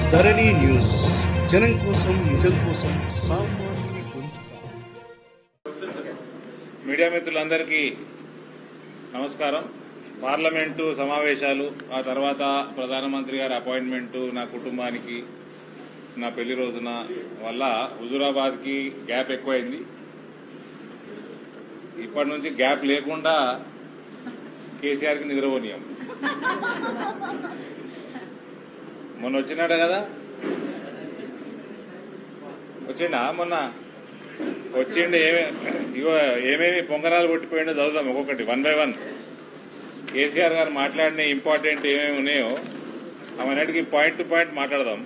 ధరణి news జనం కోసం నిజం కోసం సామాన్యుని గొంతుక మీడియా మిత్రులందరికీ నమస్కారం పార్లమెంటు సమావేశాలు ఆ తర్వాత ప్రధానమంత్రి గారి అపాయింట్మెంటు నా కుటుంబానికి నా పెళ్లి రోజున వల్ల హుజూరాబాద్కి గ్యాప్ ఎక్కువైంది ఇప్పటి నుంచి గ్యాప్ లేకుండా కేసీఆర్కి నిద్రపోనీయం మొన్న వచ్చినాడు కదా వచ్చిండా మొన్న వచ్చిండి ఏమే ఇగో ఏమేమి పొంగనాలు కొట్టిపోయిండో చదువుదాం ఒక్కొక్కటి వన్ బై వన్ కేసీఆర్ గారు మాట్లాడిన ఇంపార్టెంట్ ఏమేమి ఉన్నాయో అవన్నిటికీ పాయింట్ టు పాయింట్ మాట్లాడదాం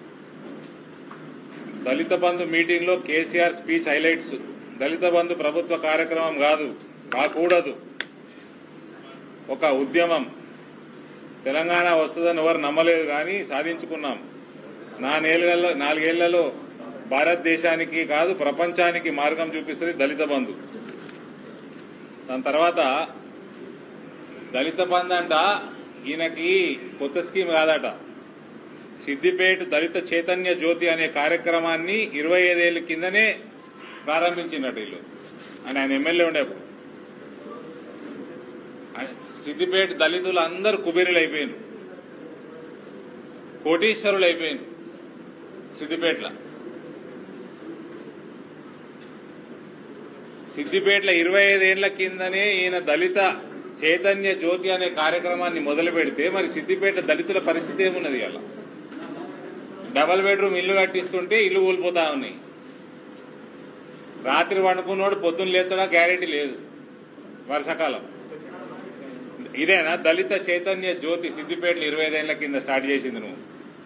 దళిత బంధు మీటింగ్ లో KCR speech highlights Dalit Bandhu ప్రభుత్వ కార్యక్రమం కాదు కాకూడదు ఒక ఉద్యమం తెలంగాణ వస్తుందని ఎవరు నమ్మలేదు కానీ సాధించుకున్నాం నా నేలలో నాలుగేళ్లలో భారతదేశానికి కాదు ప్రపంచానికి మార్గం చూపిస్తుంది దళిత బంధు దాని తర్వాత దళిత బంధు అంట ఈయనకి కొత్త స్కీమ్ కాదట సిద్దిపేట దళిత చైతన్య జ్యోతి అనే కార్యక్రమాన్ని ఇరవై ఐదేళ్ల కిందనే ప్రారంభించినట్టు వీళ్ళు అని ఆయన ఎమ్మెల్యే ఉండేప్పుడు ఆయన సిద్దిపేట దళితులు అందరూ కుబేరులు అయిపోయారు కోటీశ్వరులు అయిపోయారు సిద్దిపేటలో సిద్దిపేటలో ఇరవై ఐదేళ్ల కిందనే ఈయన దళిత చైతన్య జ్యోతి అనే కార్యక్రమాన్ని మొదలు పెడితే మరి సిద్దిపేట దళితుల పరిస్థితి ఏమున్నది అలా డబల్ బెడ్రూమ్ ఇల్లు కట్టిస్తుంటే ఇల్లు కూలిపోతా ఉన్నాయి రాత్రి వండుకున్నోడు పొద్దున్న లేస్తాడా గ్యారెంటీ లేదు వర్షాకాలం ఇదేనా దళిత చైతన్య జ్యోతి సిద్దిపేటలో ఇరవై ఐదేళ్ల కింద స్టార్ట్ చేసింది నువ్వు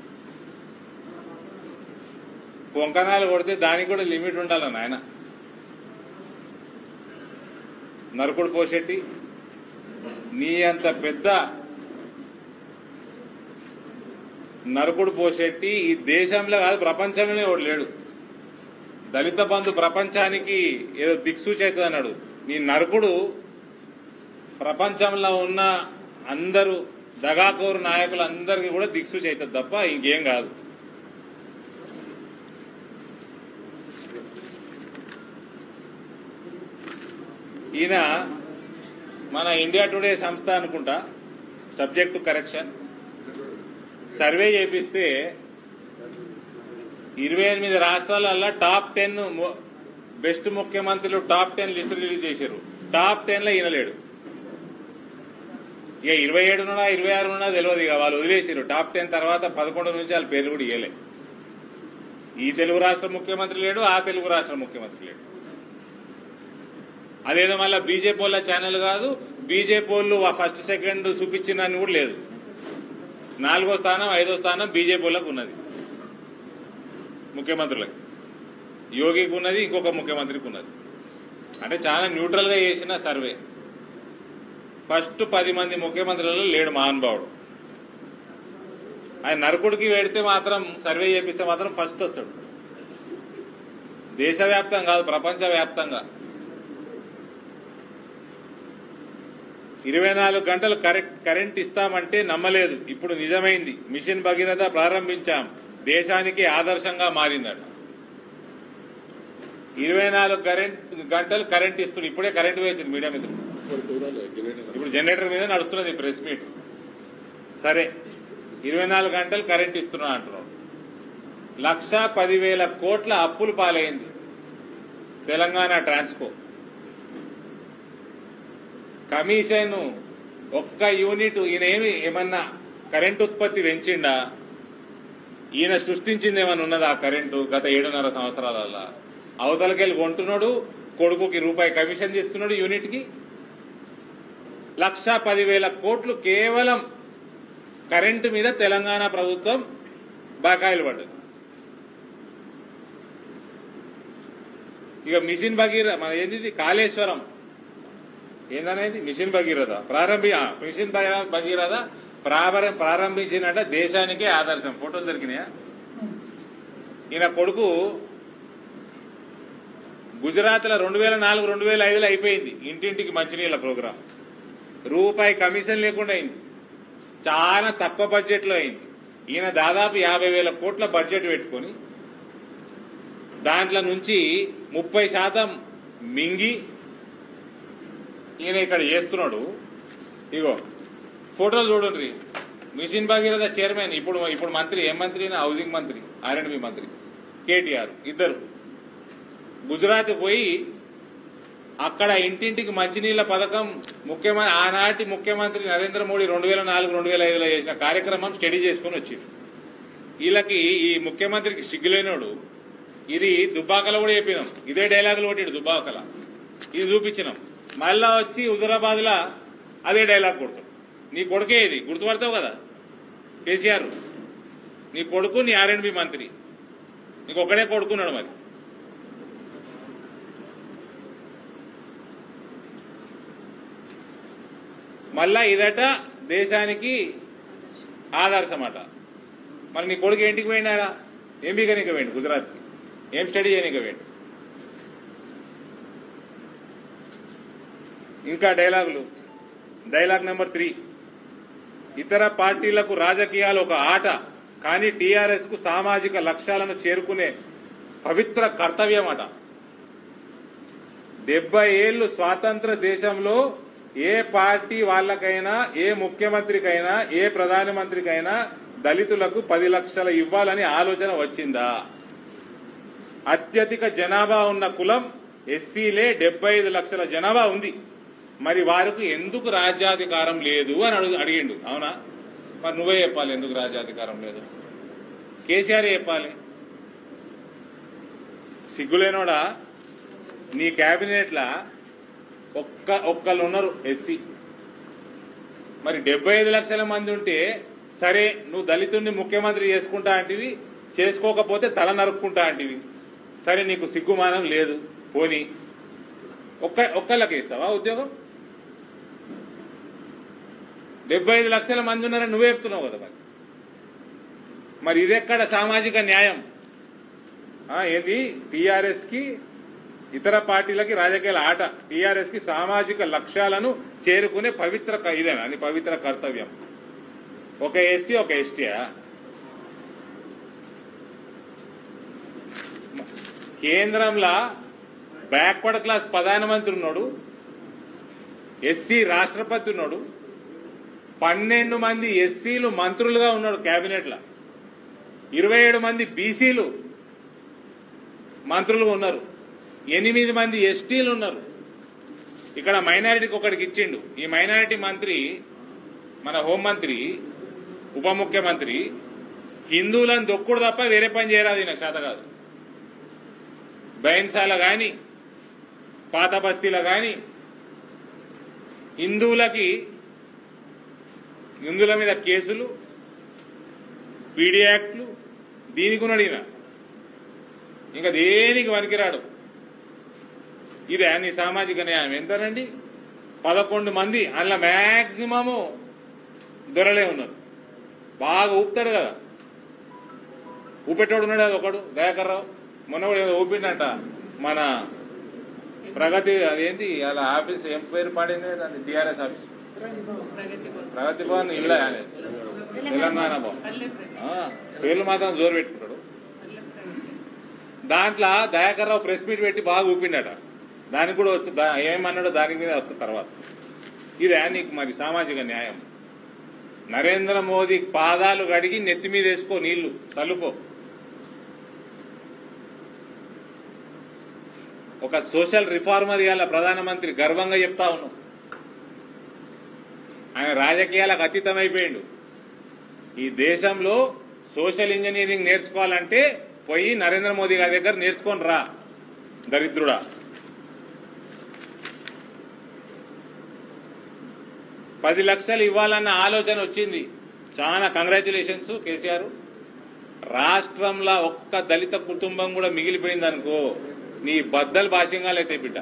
పొంకనాలు కొడితే దానికి కూడా లిమిట్ ఉండాలి నాయన నరకుడు పోషెట్టి నీ అంత పెద్ద నరకుడు పోషెట్టి ఈ దేశంలో కాదు ప్రపంచంలోనే ఒకడు లేడు దళిత బంధు ప్రపంచానికి ఏదో దిక్సూచి అవుతుంది అన్నాడు నీ నరకుడు ప్రపంచంలో ఉన్న అందరూ దగాకోరు నాయకులందరికీ కూడా దిక్సూచి అవుతుంది తప్ప ఇంకేం కాదు ఈయన మన ఇండియా టుడే సంస్థ అనుకుంటా సబ్జెక్ట్ టు కరెక్షన్ సర్వే చేపిస్తే ఇరవై ఎనిమిది రాష్ట్రాలల్లో టాప్ టెన్ బెస్ట్ ముఖ్యమంత్రులు టాప్ టెన్ లిస్టు రిలీజ్ చేశారు టాప్ టెన్ లో ఈయన లేడు ఇక ఇరవై ఏడు నుండా ఇరవై ఆరు నుండా తెలియదు ఇక వాళ్ళు వదిలేసారు టాప్ టెన్ తర్వాత పదకొండు నుంచి వాళ్ళ పేర్లు కూడా ఇవ్వలే ఈ తెలుగు రాష్ట్ర ముఖ్యమంత్రి లేడు ఆ తెలుగు రాష్ట్ర ముఖ్యమంత్రి లేడు అదేదో మళ్ళీ బీజేపీ వాళ్ళ ఛానల్ కాదు బీజేపీ వాళ్ళు ఫస్ట్ సెకండ్ చూపించిన అని కూడా లేదు నాలుగో స్థానం ఐదో స్థానం బీజేపీ వాళ్ళకు ఉన్నది ముఖ్యమంత్రులకి యోగికి ఉన్నది ఇంకొక ముఖ్యమంత్రికి ఉన్నది అంటే చాలా న్యూట్రల్ గా చేసిన సర్వే ఫస్ట్ పది మంది ముఖ్యమంత్రులలో లేడు మహానుభావుడు ఆయన నరకుడికి పెడితే మాత్రం సర్వే చేపిస్తే మాత్రం ఫస్ట్ వస్తాడు దేశవ్యాప్తం కాదు ప్రపంచ వ్యాప్తంగా ఇరవై నాలుగు గంటలు కరెక్ట్ కరెంట్ ఇస్తామంటే నమ్మలేదు ఇప్పుడు నిజమైంది మిషన్ భగీరథ ప్రారంభించాం దేశానికి ఆదర్శంగా మారిందట ఇరవై నాలుగు కరెంట్ గంటలు కరెంట్ ఇస్తుంది ఇప్పుడే కరెంట్ వేసింది మీడియా మీద ఇప్పుడు జనరేటర్ మీద నడుస్తున్నది ప్రెస్ మీట్ సరే ఇరవై నాలుగు గంటలు కరెంట్ ఇస్తున్నా అంటున్నాడు లక్ష పదివేల కోట్ల అప్పులు పాలైంది తెలంగాణ ట్రాన్స్కో కమిషన్ ఒక్క యూనిట్ ఈయన ఏమి ఏమన్నా కరెంట్ ఉత్పత్తి పెంచిండా ఈయన సృష్టించింది ఏమన్నా ఉన్నదా ఆ కరెంటు గత ఏడున్నర సంవత్సరాల అవతలకెళ్ళి కొంటున్నాడు కొడుకుకి రూపాయి కమిషన్ చేస్తున్నాడు యూనిట్ కి లక్ష పదివేల కోట్లు కేవలం కరెంటు మీద తెలంగాణ ప్రభుత్వం బకాయిలు పడ్డది ఇక మిషన్ భగీర మన ఏంది కాళేశ్వరం ఏందనేది మిషన్ భగీరథ ప్రారంభి ఆ, మిషన్ భగీ- భగీరథ ప్రారంభ ప్రారంభించినట్ట దేశానికే ఆదర్శం ఫోటోలు దొరికినాయా ఈయన కొడుకు గుజరాత్ లో రెండు వేల నాలుగు రెండు వేల ఐదులో అయిపోయింది ఇంటింటికి మంచినీళ్ళ ప్రోగ్రాం రూపాయి కమిషన్ లేకుండా అయింది చాలా తక్కువ బడ్జెట్ లో అయింది ఈయన దాదాపు యాభై వేల కోట్ల బడ్జెట్ పెట్టుకొని దాంట్లో నుంచి ముప్పై శాతం మింగి ఈయన ఇక్కడ చేస్తున్నాడు ఇగో ఫోటోలు చూడండి మిషన్ భగీరథ చైర్మన్ ఇప్పుడు ఇప్పుడు మంత్రి ఏం మంత్రి ఈయన? హౌసింగ్ మంత్రి ఆర్ఎండ్బి మంత్రి కేటీఆర్ ఇద్దరు గుజరాత్ పోయి అక్కడ ఇంటింటికి మంచినీళ్ల పథకం ముఖ్యమంత్రి ఆనాటి ముఖ్యమంత్రి నరేంద్ర మోడీ రెండు వేల నాలుగు రెండు వేల ఐదులో చేసిన కార్యక్రమం స్టడీ చేసుకుని వచ్చింది వీళ్ళకి ఈ ముఖ్యమంత్రికి సిగ్గులేనోడు ఇది దుబ్బాకలో కూడా చెప్పినాం ఇదే డైలాగులు కొట్టాడు దుబ్బాకల ఇది చూపించినాం మళ్ళా వచ్చి హుజరాబాద్ లా అదే డైలాగ్ కొడతాడు నీ కొడుకే ఇది గుర్తుపడతావు కదా కేసీఆర్ నీ కొడుకు నీ ఆర్ఎండ్బి మంత్రి నీకు ఒక్కడే కొడుకున్నాడు మరి మళ్ళా ఇదట దేశానికి ఆదర్శమట మరి నీ కొడుకు ఏంటికి పోయినాడా ఏం బీకనీకి పోయిండు గుజరాత్కి ఏం స్టడీ చేయనీకి పోయిండు ఇంకా డైలాగులు డైలాగ్ నెంబర్ త్రీ ఇతర పార్టీలకు రాజకీయాలు ఒక ఆట కానీ టీఆర్ఎస్ కు సామాజిక లక్ష్యాలను చేరుకునే పవిత్ర కర్తవ్యం అట డెబ్బై ఏళ్లు స్వాతంత్ర దేశంలో ఏ పార్టీ వాళ్ళకైనా ఏ ముఖ్యమంత్రికైనా ఏ ప్రధానమంత్రికైనా దళితులకు పది లక్షలు ఇవ్వాలని ఆలోచన వచ్చిందా అత్యధిక జనాభా ఉన్న కులం ఎస్సీలే డెబ్బై ఐదు లక్షల జనాభా ఉంది మరి వారికి ఎందుకు రాజ్యాధికారం లేదు అని అడుగు అడిగిండు అవునా మరి నువ్వే చెప్పాలి ఎందుకు రాజ్యాధికారం లేదు కేసీఆర్ చెప్పాలి సిగ్గులేనోడా నీ క్యాబినెట్లా ఒక్క ఒక్కళ్ళు ఉన్నారు ఎస్సీ మరి డెబ్బై ఐదు లక్షల మంది ఉంటే సరే నువ్వు దళితుడిని ముఖ్యమంత్రి చేసుకుంటా అంటివి చేసుకోకపోతే తల నరుక్కుంటా అంటివి సరే నీకు సిగ్గుమానం లేదు పోని ఒక్క ఒక్కళ్ళకి ఇస్తావా ఉద్యోగం డెబ్బై ఐదు లక్షల మంది ఉన్నారని నువ్వే చెప్తున్నావు కదా మరి మరి ఇదెక్కడ సామాజిక న్యాయం ఆ, ఏంది టీఆర్ఎస్ కి ఇతర పార్టీలకి రాజకీయాల ఆట టీఆర్ఎస్ కి సామాజిక లక్ష్యాలను చేరుకునే పవిత్ర క- ఇదేనా అని పవిత్ర కర్తవ్యం ఒక ఎస్సీ ఒక ఎస్టీయా కేంద్రంలో బ్యాక్వర్డ్ క్లాస్ ప్రధానమంత్రి ఉన్నాడు ఎస్సీ రాష్ట్రపతి ఉన్నాడు పన్నెండు మంది ఎస్సీలు మంత్రులుగా ఉన్నాడు కేబినెట్లో ఇరవై ఏడు మంది బీసీలు మంత్రులుగా ఉన్నారు ఎనిమిది మంది ఎస్టీలు ఉన్నారు ఇక్కడ మైనారిటీకి ఒకడికి ఇచ్చిండు ఈ మైనారిటీ మంత్రి మన హోంమంత్రి ఉప ముఖ్యమంత్రి హిందువులను దొక్కుడు తప్ప వేరే పని చేయరాదు ఈయన శాత కాదు బైన్సాల గాని పాత బస్తీల గాని హిందువులకి హిందువుల మీద కేసులు పీడీ యాక్ట్లు దీనికి ఉన్నాడు ఈయన ఇంకా దేనికి వనికిరాడు ఇదే నీ సామాజిక న్యాయం ఎంతనండి పదకొండు మంది అందులో మ్యాక్సిమము దొరలే ఉన్నారు బాగా ఊపుతాడు కదా ఊపెట్టోడు ఉన్నాడు అది ఒకడు దయాకర్ రావు మొన్న కూడా ఏదో ఊపిండంట మన ప్రగతి అదేంటి అలా ఆఫీస్ ఏం పేరు పాడింది దాన్ని టిఆర్ఎస్ ఆఫీస్ ప్రగతి భవన్ ఇల్లా అనేది. తెలంగాణ భవన్ ఆ, పేర్లు మాత్రం జోరు పెట్టుకుంటాడు దాంట్లో దయాకర్ రావు ప్రెస్ మీట్ పెట్టి బాగా ఊపిండట దానికి కూడా వచ్చి దా- ఏమన్నాడో దాని మీద వస్తుంది తర్వాత ఇదే నీకు మరి సామాజిక న్యాయం నరేంద్ర మోదీ పాదాలు కడిగి నెత్తి మీద వేసుకో నీళ్లు చల్లుకో ఒక సోషల్ రిఫార్మర్ ఇవాళ ప్రధానమంత్రి గర్వంగా చెప్తా ఉన్నాం ఆయన రాజకీయాలకు అతీతమైపోయిండు ఈ దేశంలో సోషల్ ఇంజనీరింగ్ నేర్చుకోవాలంటే పోయి నరేంద్ర మోదీ గారి దగ్గర నేర్చుకొని రా దరిద్రుడా పది లక్షలు ఇవ్వాలన్న ఆలోచన వచ్చింది చాలా కంగ్రాచులేషన్స్ కేసీఆర్ రాష్ట్రంలో ఒక్క దళిత కుటుంబం కూడా మిగిలిపోయింది అనుకో నీ బద్దలు భాష్యంగా అయితే బిడ్డ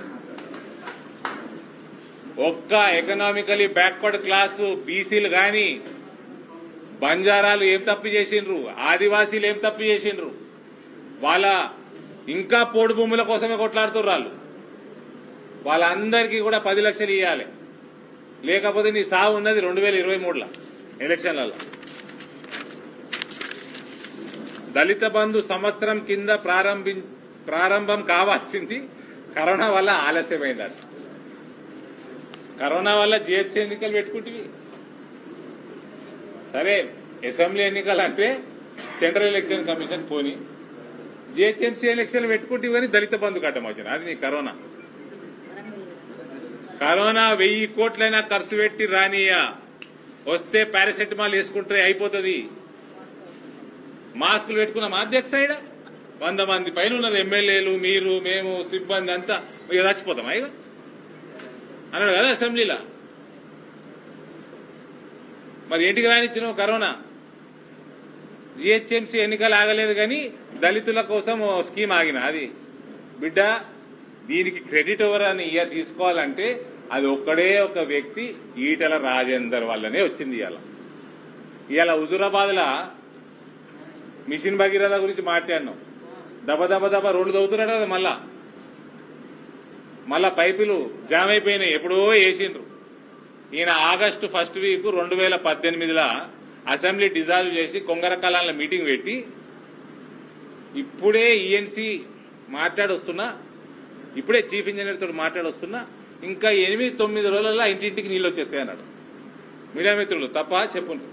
ఒక్క ఎకనామికలీ బ్యాక్వర్డ్ క్లాసు బీసీలు గాని బంజారాలు ఏం తప్పు చేసిండ్రు ఆదివాసీలు ఏం తప్పు చేసిండ్రు వాళ్ళ ఇంకా పోడు భూముల కోసమే కొట్లాడుతున్నారు వాళ్ళు వాళ్ళందరికీ కూడా పది లక్షలు ఇవ్వాలి లేకపోతే నీ సావు ఉన్నది రెండు వేల ఇరవై మూడులో ఎలక్షన్లలో దళిత బంధు సంవత్సరం కింద ప్రారంభి ప్రారంభం కావాల్సింది కరోనా వల్ల ఆలస్యమైందట కరోనా వల్ల జిహెచ్సి ఎన్నికలు పెట్టుకుంటివి సరే అసెంబ్లీ ఎన్నికలు అంటే సెంట్రల్ ఎలక్షన్ కమిషన్ పోని జిహెచ్ఎంసీ ఎలక్షన్లు పెట్టుకుంటే అని దళిత బంధు కట్టం వచ్చిన అది నీ కరోనా కరోనా వెయ్యి కోట్లైనా ఖర్చు పెట్టి రానియా వస్తే పారాసెటమాల్ వేసుకుంటే అయిపోతుంది మాస్కులు పెట్టుకున్నాం అధ్యక్ష సైడ్ వంద మంది పైన ఉన్నారు ఎమ్మెల్యేలు మీరు మేము సిబ్బంది అంతా ఇక చచ్చిపోతాం ఇక అన్నాడు కదా అసెంబ్లీలో మరి ఏంటికి రానిచ్చినావు కరోనా జిహెచ్ఎంసీ ఎన్నికలు ఆగలేదు కానీ దళితుల కోసం ఓ స్కీమ్ ఆగిన అది బిడ్డ దీనికి క్రెడిట్ ఎవరని ఇయ్య తీసుకోవాలంటే అది ఒక్కడే ఒక వ్యక్తి ఈటల రాజేందర్ వల్లనే వచ్చింది ఇవాళ ఇవాళ హుజురాబాద్లా మిషన్ భగీరథ గురించి మాట్లాడినాం దబ దబ దబ రోడ్లు తవ్వుతున్నాడు కదా మళ్ళా మళ్ళా పైపులు జామ్ అయిపోయినాయి ఎప్పుడో వేసిండ్రు ఈయన ఆగస్టు ఫస్ట్ వీక్ రెండు వేల పద్దెనిమిదిలో అసెంబ్లీ డిజాల్వ్ చేసి కొంగర కళాల మీటింగ్ పెట్టి ఇప్పుడే ఈఎన్సీ మాట్లాడొస్తున్నా ఇప్పుడే చీఫ్ ఇంజనీర్ తోటి మాట్లాడొస్తున్నా ఇంకా ఎనిమిది తొమ్మిది రోజులలో ఇంటింటికి నీళ్ళు వచ్చేస్తాయి అన్నాడు మీడియా మిత్రులు తప్ప చెప్పండి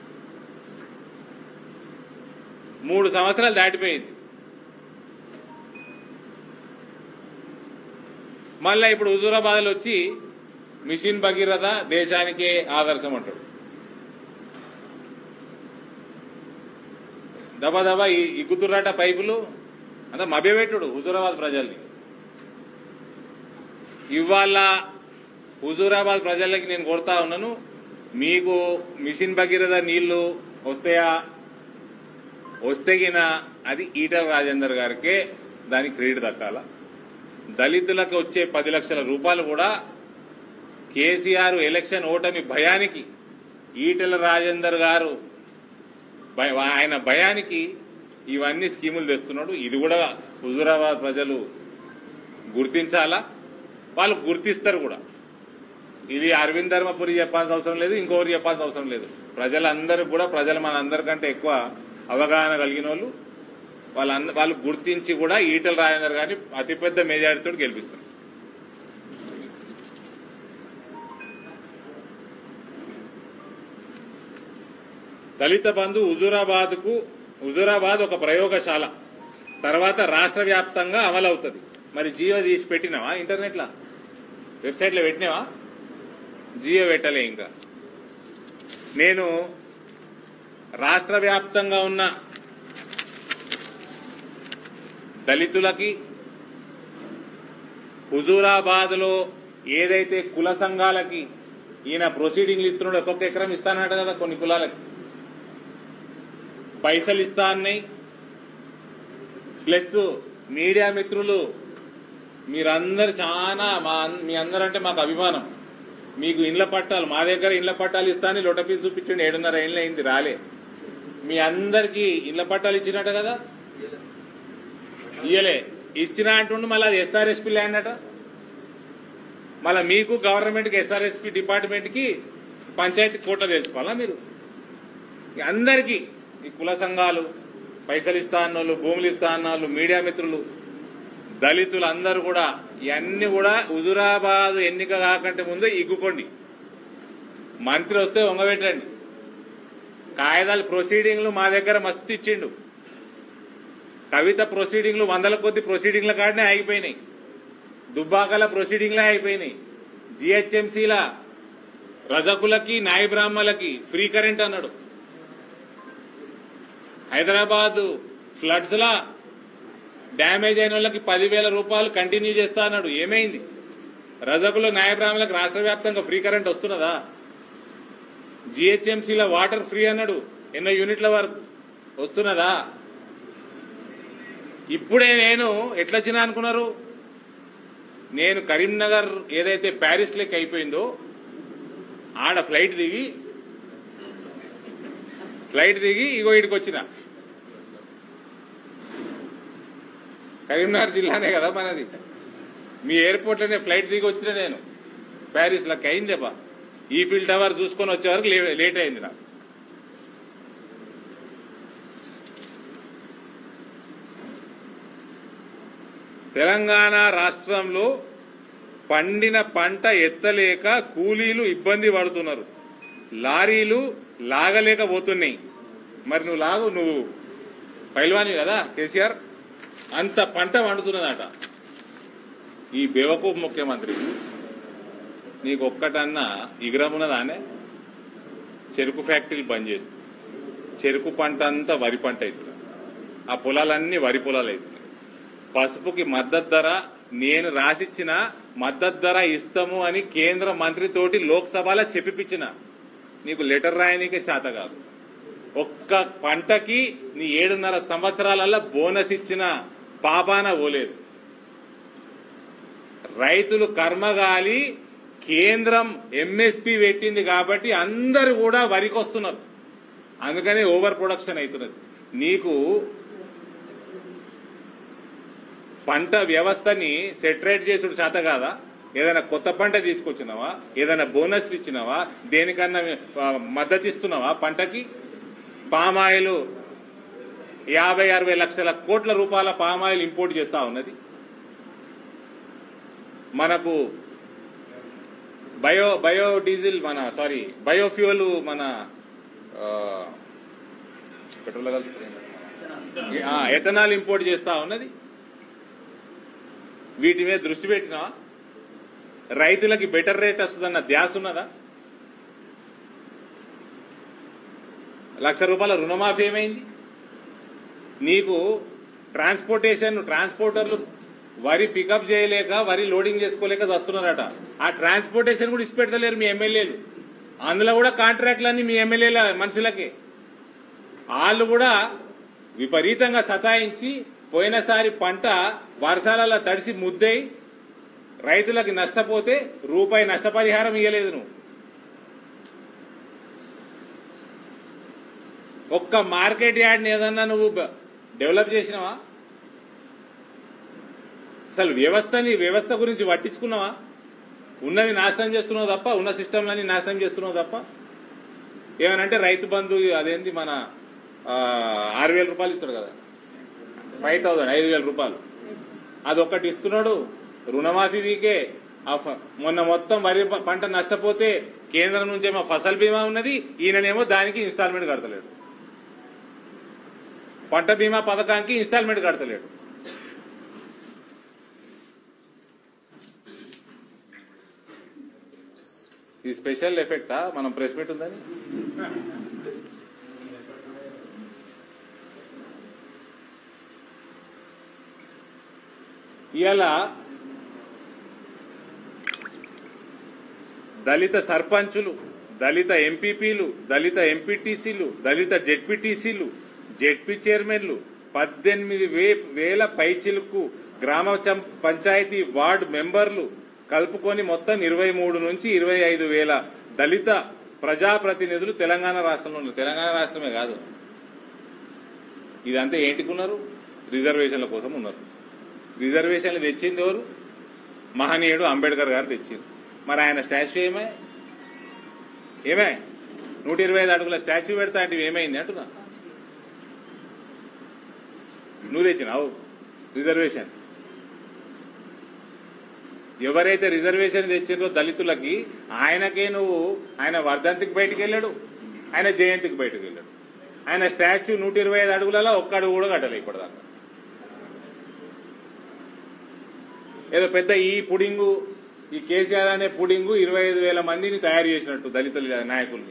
మూడు సంవత్సరాలు దాటిపోయింది మళ్ళా ఇప్పుడు హుజూరాబాద్లో వచ్చి మిషన్ భగీరథ దేశానికే ఆదర్శం అంటాడు దబా దబా ఈ ఇగ్గుతుర్రాట పైపులు అంతా మభ్యపెట్టుడు హుజూరాబాద్ ప్రజల్ని ఇవాళ హుజూరాబాద్ ప్రజలకి నేను కొడతా ఉన్నాను మీకు మిషన్ భగీరథ నీళ్లు వస్తాయా వస్తేగిన అది ఈటల రాజేందర్ గారికే దానికి క్రెడిట్ దక్కాల దళితులకు వచ్చే పది లక్షల రూపాయలు కూడా కేసీఆర్ ఎలక్షన్ ఓటమి భయానికి ఈటల రాజేందర్ గారు భయ- ఆయన భయానికి ఇవన్నీ స్కీములు తెస్తున్నాడు ఇది కూడా హుజూరాబాద్ ప్రజలు గుర్తించాలా వాళ్ళు గుర్తిస్తారు కూడా ఇది అరవింద్ ధర్మపురి చెప్పాల్సిన అవసరం లేదు ఇంకొకరు చెప్పాల్సిన అవసరం లేదు ప్రజలందరూ కూడా ప్రజలు మన అందరికంటే ఎక్కువ అవగాహన కలిగిన వాళ్ళు వాళ్ళంద వాళ్ళు గుర్తించి కూడా ఈటల రాజేందర్ గారిని అతిపెద్ద మెజారిటీతో గెలిపిస్తారు దళిత బంధు హుజూరాబాద్ కు హుజూరాబాద్ ఒక ప్రయోగశాల తర్వాత రాష్ట్ర వ్యాప్తంగా అమలవుతుంది మరి జియో తీసి పెట్టినావా ఇంటర్నెట్లో వెబ్సైట్లో పెట్టినావా జియో పెట్టలే ఇంకా నేను రాష్ట్ర వ్యాప్తంగా ఉన్న దళితులకి హుజూరాబాద్ లో ఏదైతే కుల సంఘాలకి ఈయన ప్రొసీడింగ్లు ఇస్తున్నాడు ఒక్కొక్క ఎకరం ఇస్తానట కదా కొన్ని కులాలకి పైసలు ఇస్తా అన్నాయి ప్లస్ మీడియా మిత్రులు మీరందరు చాలా మా అన్- మీ అందరంటే మాకు అభిమానం మీకు ఇండ్ల పట్టాలు మా దగ్గర ఇండ్ల పట్టాలు ఇస్తా అని లొటపీస్ చూపించండి ఏడున్నర ఏళ్ళు అయింది రాలే మీ అందరికి ఇండ్ల పట్టాలు ఇచ్చినట్ట కదా ఇయ్యలే ఇచ్చిన అంటుండు మళ్ళీ అది ఎస్ఆర్ఎస్పీ ల్యాండ్ అట మళ్ళీ మీకు గవర్నమెంట్కి ఎస్ఆర్ఎస్పీ డిపార్ట్మెంట్కి పంచాయతీ కోట తెలుసుకోవాలా మీరు ఈ అందరికీ ఈ కుల సంఘాలు పైసలు ఇస్తా అన్నోళ్ళు భూములు ఇస్తా అన్నోళ్ళు మీడియా మిత్రులు దళితులు అందరూ కూడా ఇవన్నీ కూడా హుజురాబాద్ ఎన్నిక కాకంటే ముందే ఇగ్గుకోండి మంత్రి వస్తే వంగబెట్టండి కాగితాలు ప్రొసీడింగ్లు మా దగ్గర మస్తు ఇచ్చిండు కవిత ప్రొసీడింగ్లు వందల కొద్ది ప్రొసీడింగ్ల కాడనే ఆగిపోయినాయి దుబ్బాకల ప్రొసీడింగ్లే అయిపోయినాయి జిహెచ్ఎంసీల రజకులకి నాయ బ్రాహ్మలకి ఫ్రీ కరెంట్ అన్నాడు హైదరాబాద్ ఫ్లడ్స్ లా డ్యామేజ్ అయిన వాళ్ళకి పదివేల రూపాయలు కంటిన్యూ చేస్తా అన్నాడు ఏమైంది రజకులు న్యాయ బ్రాహ్మణులకు రాష్ట్ర వ్యాప్తంగా ఫ్రీ కరెంట్ వస్తున్నదా జిహెచ్ఎంసీలో వాటర్ ఫ్రీ అన్నాడు ఎన్నో యూనిట్ల వరకు వస్తున్నదా ఇప్పుడే నేను ఎట్లా వచ్చినా అనుకున్నారు నేను కరీంనగర్ ఏదైతే ప్యారిస్ లెక్క అయిపోయిందో ఆడ ఫ్లైట్ దిగి ఫ్లైట్ దిగి ఇగో ఇడికి వచ్చిన కరీంనగర్ జిల్లానే కదా మనది మీ ఎయిర్పోర్ట్లోనే ఫ్లైట్ దిగి వచ్చిన నేను ప్యారిస్ లెక్క అయిందేపా ఈ ఫీల్ టవర్ చూసుకొని వచ్చే వరకు లే- లేట్ అయింది నాకు తెలంగాణ రాష్ట్రంలో పండిన పంట ఎత్తలేక కూలీలు ఇబ్బంది పడుతున్నారు లారీలు లాగలేకపోతున్నాయి మరి నువ్వు లాగు నువ్వు పైల్వాని కదా కేసీఆర్ అంత పంట వండుతున్నదట ఈ బేవకూఫ్ ముఖ్యమంత్రి నీకు ఒక్కటన్నా ఇగ్రమున్నదానే చెరుకు ఫ్యాక్టరీలు బంద్ చేస్తుంది చెరుకు పంట అంతా వరి పంట అవుతుంది ఆ పొలాలన్నీ వరి పొలాలు అవుతున్నాయి పసుపుకి మద్దతు ధర నేను రాసిచ్చిన మద్దతు ధర ఇస్తాము అని కేంద్ర మంత్రితోటి లోక్సభలో చెప్పిపించిన నీకు లెటర్ రాయనికే చేత కాదు ఒక్క పంటకి నీ ఏడున్నర సంవత్సరాలలో బోనస్ ఇచ్చిన పాపాన పోలేదు రైతులు కర్మగాలి కేంద్రం ఎంఎస్పి పెట్టింది కాబట్టి అందరు కూడా వరికి వస్తున్నారు అందుకనే ఓవర్ ప్రొడక్షన్ అవుతున్నది నీకు పంట వ్యవస్థని సెటరేట్ చేసుడు చేత కాదా ఏదైనా కొత్త పంట తీసుకొచ్చినావా ఏదైనా బోనస్ ఇచ్చినావా దేనికన్నా ఆ, మద్దతు ఇస్తున్నావా పంటకి పామాయిల్ యాభై అరవై లక్షల కోట్ల రూపాయల పామాయిల్ ఇంపోర్ట్ చేస్తా ఉన్నది మనకు బయో బయో డీజిల్ మన సారీ బయోఫ్యూయల్ మన ఆ, పెట్రోల్ కలుపుతారు. ఆ, ఎథనాల్ ఇంపోర్ట్ చేస్తా ఉన్నది వీటి మీద దృష్టి పెట్టినావా రైతులకి బెటర్ రేట్ వస్తుందన్న ధ్యాస ఉన్నదా లక్ష రూపాయల రుణమాఫీ ఏమైంది నీకు ట్రాన్స్పోర్టేషన్ ట్రాన్స్పోర్టర్లు వరి పికప్ చేయలేక వరి లోడింగ్ చేసుకోలేక వస్తున్నారట ఆ ట్రాన్స్పోర్టేషన్ కూడా ఇచ్చిపెడతలేరు మీ ఎమ్మెల్యేలు అందులో కూడా కాంట్రాక్ట్లన్నీ మీ ఎమ్మెల్యేల మనుషులకే వాళ్ళు కూడా విపరీతంగా సతాయించి పోయినసారి పంట వర్షాలలో తడిసి ముద్దై రైతులకి నష్టపోతే రూపాయి నష్టపరిహారం ఇవ్వలేదు నువ్వు ఒక్క మార్కెట్ యార్డ్ని ఏదన్నా నువ్వు బ- డెవలప్ చేసినావా అసలు వ్యవస్థని వ్యవస్థ గురించి పట్టించుకున్నావా ఉన్నది నాశనం చేస్తున్నావు తప్ప ఉన్న సిస్టంలన్నీ నాశనం చేస్తున్నావు తప్ప ఏమనంటే రైతు బంధు అదేంది మన ఆ, ఆరు వేల రూపాయలు ఇస్తాడు కదా ఫైవ్ థౌసండ్ ఐదు వేల రూపాయలు అది ఒక్కటి ఇస్తున్నాడు రుణమాఫీ వీకే ఆ ఫ- మొన్న మొత్తం వరి ప- పంట నష్టపోతే కేంద్రం నుంచేమో ఫసల్ బీమా ఉన్నది ఈయననేమో దానికి ఇన్స్టాల్మెంట్ కడతలేడు పంట బీమా పథకానికి ఇన్స్టాల్మెంట్ కడతలేడు ఈ స్పెషల్ ఎఫెక్టా మనం ప్రెస్ మీట్ ఉందని ఇవాళ దళిత సర్పంచులు దళిత ఎంపీపీలు దళిత ఎంపీటీసీలు దళిత జెడ్పీటీసీలు జెడ్పీ చైర్మన్లు పద్దెనిమిది వే- వేల పైచిలకు గ్రామ చం- పంచాయతీ వార్డు మెంబర్లు కలుపుకొని మొత్తం ఇరవై మూడు నుంచి ఇరవై ఐదు వేల దళిత ప్రజాప్రతినిధులు తెలంగాణ రాష్ట్రంలో ఉన్నారు తెలంగాణ రాష్ట్రమే కాదు ఇదంతా ఏంటికున్నారు రిజర్వేషన్ల కోసం ఉన్నారు రిజర్వేషన్లు తెచ్చింది ఎవరు మహనీయుడు అంబేద్కర్ గారు తెచ్చింది మరి ఆయన స్టాచ్యూ ఏమై ఏమే నూట ఇరవై ఐదు అడుగుల స్టాచ్యూ పెడతా అంటే ఏమైంది అంటున్నా నువ్వు తెచ్చినావు రిజర్వేషన్ ఎవరైతే రిజర్వేషన్ తెచ్చిండ్రో దళితులకి ఆయనకే నువ్వు ఆయన వర్ధంతికి బయటికి వెళ్ళాడు ఆయన జయంతికి బయటకు వెళ్ళాడు ఆయన స్టాచ్యూ నూట ఇరవై ఐదు అడుగులలో ఒక్క అడుగు కూడా కట్టలే ఇప్పటిదాకా ఏదో పెద్ద ఈ పుడింగు ఈ కేసీఆర్ అనే పుడింగు ఇరవై ఐదు వేల మందిని తయారు చేసినట్టు దళితుల నాయకుల్ని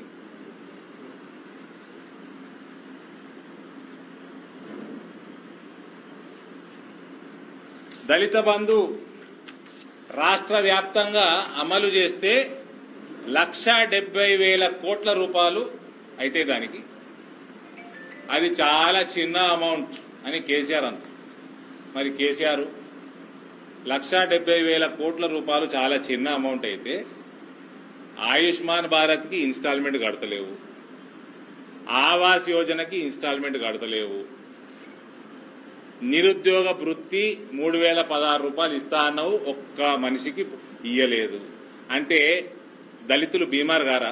దళిత బంధు రాష్ట్ర వ్యాప్తంగా అమలు చేస్తే లక్ష డెబ్బై వేల కోట్ల రూపాయలు అయితే దానికి అది చాలా చిన్న అమౌంట్ అని కేసీఆర్ అంటారు మరి కేసీఆర్ లక్షా డెబ్బై వేల కోట్ల రూపాయలు చాలా చిన్న అమౌంట్ అయితే ఆయుష్మాన్ భారత్కి ఇన్స్టాల్మెంట్ కడతలేవు ఆవాస్ యోజనకి ఇన్స్టాల్మెంట్ కడతలేవు నిరుద్యోగ వృత్తి మూడు వేల పదహారు రూపాయలు ఇస్తా అన్నావు ఒక్క మనిషికి ఇయ్యలేదు అంటే దళితులు బీమార్ గారా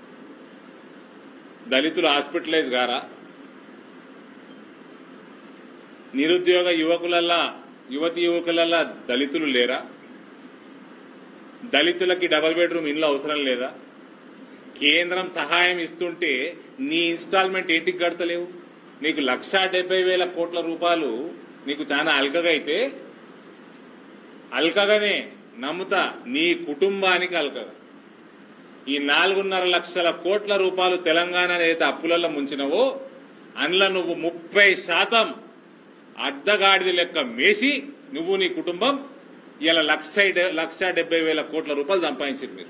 దళితులు హాస్పిటలైజ్ గారా నిరుద్యోగ యువకులల్లా యువతి యువకులలో దళితులు లేరా దళితులకి డబల్ బెడ్రూమ్ ఇల్లు అవసరం లేదా కేంద్రం సహాయం ఇస్తుంటే నీ ఇన్స్టాల్మెంట్ ఏంటికి కడతలేవు నీకు లక్షా డెబ్బై వేల కోట్ల రూపాయలు నీకు చాలా అల్కగా అయితే అల్కగానే నమ్ముతా నీ కుటుంబానికి అల్కగా ఈ నాలుగున్నర లక్షల కోట్ల రూపాయలు తెలంగాణ ఏదైతే అప్పులలో ముంచినవో అందులో నువ్వు ముప్పై శాతం అడ్డగాడిది లెక్క మేసి నువ్వు నీ కుటుంబం ఇలా లక్ష లక్ష డెబ్బై వేల కోట్ల రూపాయలు సంపాదించారు మీరు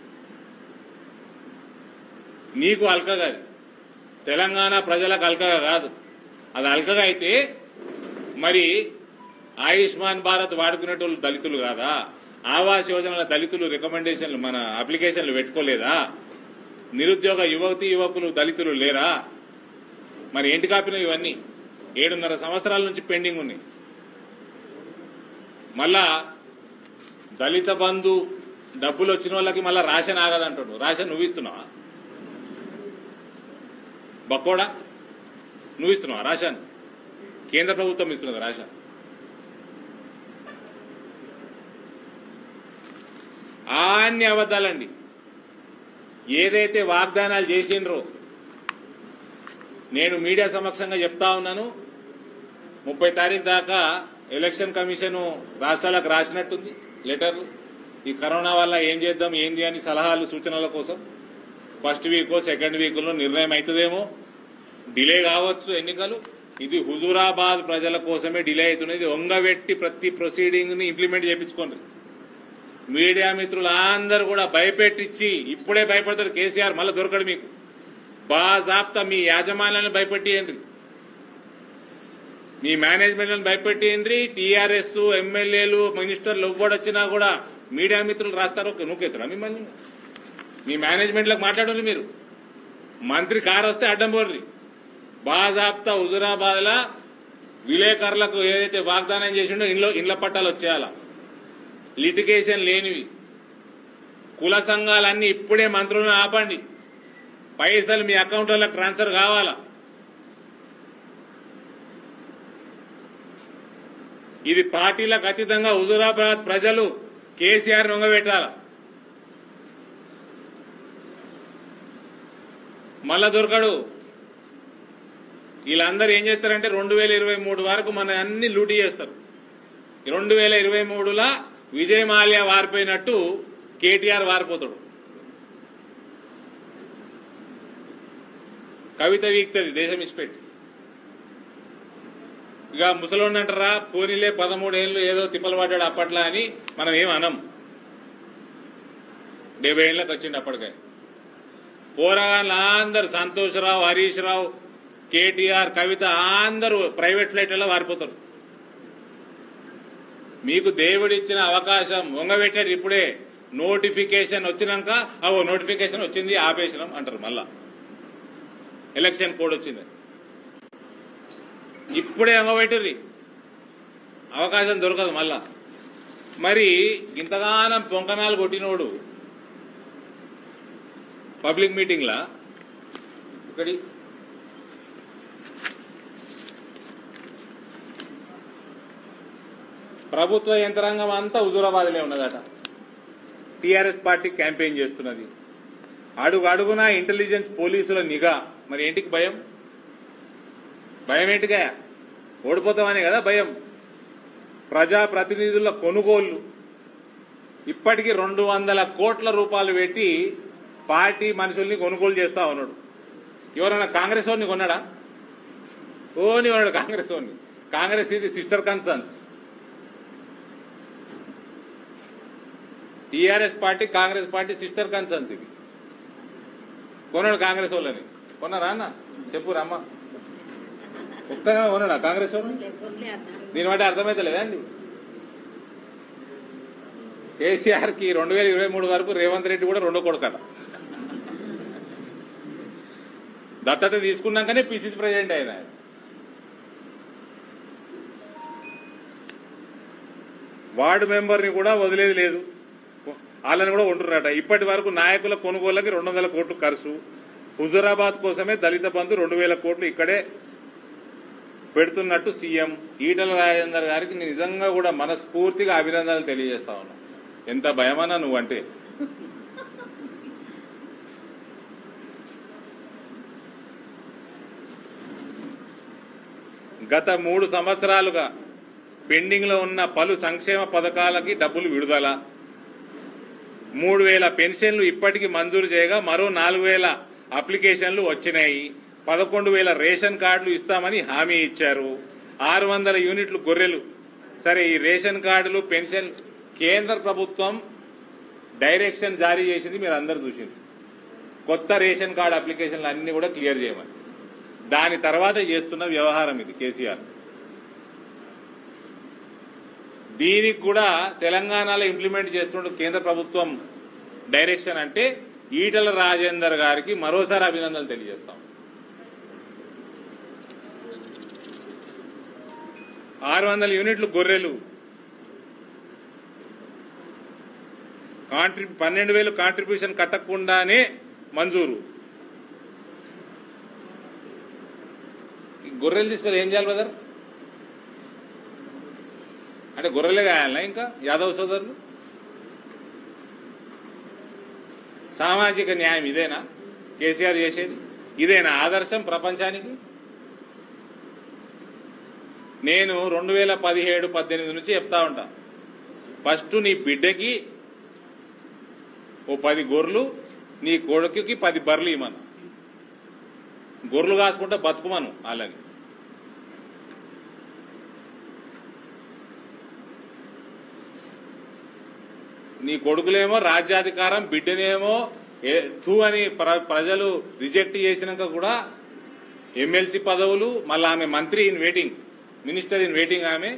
నీకు అల్కగా అది. తెలంగాణ ప్రజలకు అల్కగా కాదు అది అల్కగా అయితే మరి ఆయుష్మాన్ భారత్ వాడుకునేటోళ్ళు దళితులు కాదా ఆవాస్ యోజనల దళితులు రికమెండేషన్లు మన అప్లికేషన్లు పెట్టుకోలేదా నిరుద్యోగ యువతి యువకులు దళితులు లేరా మరి ఏంటి కాపినవి ఇవన్నీ ఏడున్నర సంవత్సరాల నుంచి పెండింగ్ ఉన్నాయి మళ్ళా దళిత బంధు డబ్బులు వచ్చిన వాళ్ళకి మళ్ళా రాషన్ ఆగదంటాడు రాషన్ నువ్వు ఇస్తున్నావా బక్కోడా నువ్వు ఇస్తున్నావా రాషన్ కేంద్ర ప్రభుత్వం ఇస్తున్నది రాషన్ అన్ని అబద్ధాలండి ఏదైతే వాగ్దానాలు చేసిండ్రో నేను మీడియా సమక్షంగా చెప్తా ఉన్నాను ముప్పై తారీఖు దాకా ఎలక్షన్ కమిషన్ రాష్ట్రాలకు రాసినట్టుంది లెటర్లు ఈ కరోనా వల్ల ఏం చేద్దాం ఏంది అని సలహాలు సూచనల కోసం ఫస్ట్ వీక్ సెకండ్ వీక్ లో నిర్ణయం అవుతుందేమో డిలే కావచ్చు ఎన్నికలు ఇది హుజూరాబాద్ ప్రజల కోసమే డిలే అవుతున్నది ఒంగబెట్టి ప్రతి ప్రొసీడింగ్ ని ఇంప్లిమెంట్ చేయించుకోండి మీడియా మిత్రులు అందరూ కూడా భయపెట్టించి ఇప్పుడే భయపడతాడు కేసీఆర్ మళ్ళీ దొరకడు మీకు బాజాప్తా మీ యాజమాన్యాలను భయపెట్టియండి మీ మేనేజ్మెంట్లను భయపెట్టియండి టీఆర్ఎస్ ఎమ్మెల్యేలు మినిస్టర్లు ఎవ్వడొచ్చినా కూడా మీడియా మిత్రులు రాస్తారు నూకెత్తరా మిమ్మల్ని మీ మేనేజ్మెంట్లకు మాట్లాడండి మీరు మంత్రి కారు వస్తే అడ్డం పోర్రి బాజాప్తా హుజురాబాద్ లా విలేకరులకు ఏదైతే వాగ్దానం చేసిండో ఇంట్లో ఇండ్ల పట్టాలు వచ్చేయాలా లిటిగేషన్ లేనివి కుల సంఘాలన్నీ ఇప్పుడే మంత్రులను ఆపండి పైసలు మీ అకౌంట్లకు ట్రాన్స్ఫర్ కావాలా ఇది పార్టీలకు అతీతంగా హుజురాబాద్ ప్రజలు కేసీఆర్ నొంగబెట్టాల మళ్ళా దొరకడు వీళ్ళందరూ ఏం చేస్తారంటే రెండు వేల ఇరవై మూడు వరకు మన అన్ని లూటీ చేస్తారు రెండు వేల ఇరవై మూడులా విజయ్ మాల్యా వారిపోయినట్టు కేటీఆర్ వారిపోతాడు కవిత వీక్తది దేశం ఇచ్చిపెట్టి ఇక ముసలోడిని అంటారా పోనీలే పదమూడేళ్ళు ఏదో తిప్పలు పడ్డాడు అప్పట్లా అని మనం ఏం అనం డెబ్బై ఏళ్ళకి వచ్చిండు అప్పటికే పోరాగాళ్ళు అందరు సంతోష్రావు హరీష్ రావు కేటీఆర్ కవిత అందరూ ప్రైవేట్ ఫ్లైట్లలో వారిపోతారు మీకు దేవుడిచ్చిన అవకాశం వంగబెట్టాడు ఇప్పుడే నోటిఫికేషన్ వచ్చినాక అవో నోటిఫికేషన్ వచ్చింది ఆపేసినాం అంటారు మళ్ళా ఎలక్షన్ కోడ్ వచ్చింది ఇప్పుడే వంగబెట్టుర్రి అవకాశం దొరకదు మళ్ళా మరి ఇంతగానం పొంకనాలు కొట్టినోడు పబ్లిక్ మీటింగ్లా ఇక్కడి ప్రభుత్వ యంత్రాంగం అంతా హుజూరాబాద్లే ఉన్నదట టీఆర్ఎస్ పార్టీ క్యాంపెయిన్ చేస్తున్నది అడుగు అడుగున ఇంటెలిజెన్స్ పోలీసుల నిఘా మరి ఏంటికి భయం భయం ఏంటిగా ఓడిపోతామని కదా భయం ప్రజా ప్రతినిధుల కొనుగోళ్లు ఇప్పటికీ రెండు వందల కోట్ల రూపాయలు పెట్టి పార్టీ మనుషుల్ని కొనుగోలు చేస్తా ఉన్నాడు ఎవరైనా కాంగ్రెస్ వాడిని కొన్నాడా ఓని కొన్నాడు కాంగ్రెస్ వాడిని కాంగ్రెస్ ఇది sister concerns TRS party Congress party sister concerns ఇది కొన్నాడు కాంగ్రెస్ వాళ్ళని కొన్నారా అన్న చెప్పు రమ్మ ఒక్కనే కొన్నాడా కాంగ్రెస్ వాళ్ళు దీని బట్టి అర్థమైతలేదా అండి కేసీఆర్ కి రెండు వేల ఇరవై మూడు వరకు రేవంత్ రెడ్డి కూడా రెండో కొడుకట దత్తత తీసుకున్నాకనే పిసిసి ప్రెసిడెంట్ ఆయన వార్డు మెంబర్ని కూడా వదిలేది లేదు వాళ్ళని కూడా ఉంటున్నారట ఇప్పటి వరకు నాయకుల కొనుగోలుకి రెండు వందల కోట్లు ఖర్చు హుజురాబాద్ కోసమే దళిత బంధు రెండు వేల కోట్లు ఇక్కడే పెడుతున్నట్టు సీఎం ఈటల రాజేందర్ గారికి నేను నిజంగా కూడా మనస్ఫూర్తిగా అభినందనలు తెలియజేస్తా ఉన్నా ఎంత భయమన్నా నువ్వంటే గత మూడు సంవత్సరాలుగా పెండింగ్ లో ఉన్న పలు సంక్షేమ పథకాలకి డబ్బులు విడుదల మూడు వేల పెన్షన్లు ఇప్పటికి మంజూరు చేయగా మరో నాలుగు వేల అప్లికేషన్లు వచ్చినాయి పదకొండు వేల రేషన్ కార్డులు ఇస్తామని హామీ ఇచ్చారు ఆరు వందల యూనిట్లు గొర్రెలు సరే ఈ రేషన్ కార్డులు పెన్షన్ కేంద్ర ప్రభుత్వం డైరెక్షన్ జారీ చేసింది మీరు అందరు చూసింది కొత్త రేషన్ కార్డు అప్లికేషన్లు అన్ని కూడా క్లియర్ చేయమని దాని తర్వాత చేస్తున్న వ్యవహారం ఇది కేసీఆర్ దీనికి కూడా తెలంగాణలో ఇంప్లిమెంట్ చేస్తున్న కేంద్ర ప్రభుత్వం డైరెక్షన్ అంటే ఈటల రాజేందర్ గారికి మరోసారి అభినందనలు తెలియజేస్తాం ఆరు వందల యూనిట్లు గొర్రెలు కాంట్రి పన్నెండు వేలు కాంట్రిబ్యూషన్ కట్టకుండానే మంజూరు ఈ గొర్రెలు తీసుకొని ఏం చేయాలి బ్రదర్ అంటే గొర్రెలే కాయాలనా ఇంకా యాదవ్ సోదరులు సామాజిక న్యాయం ఇదేనా కేసీఆర్ చేసేది ఇదేనా ఆదర్శం ప్రపంచానికి నేను రెండు వేల పదిహేడు పద్దెనిమిది నుంచి చెప్తా ఉంటా ఫస్ట్ నీ బిడ్డకి ఓ పది గొర్రెలు నీ కొడుకుకి పది బర్రెలు ఇమ్మను గొర్రెలు కాసుకుంటే బతుకుమను వాళ్ళని నీ కొడుకులేమో రాజ్యాధికారం బిడ్డనేమో ఏ- థూ అని ప్ర- ప్రజలు రిజెక్ట్ చేసినాక కూడా ఎమ్మెల్సీ పదవులు మళ్ళీ ఆమె మంత్రి in waiting minister in waiting ఆమె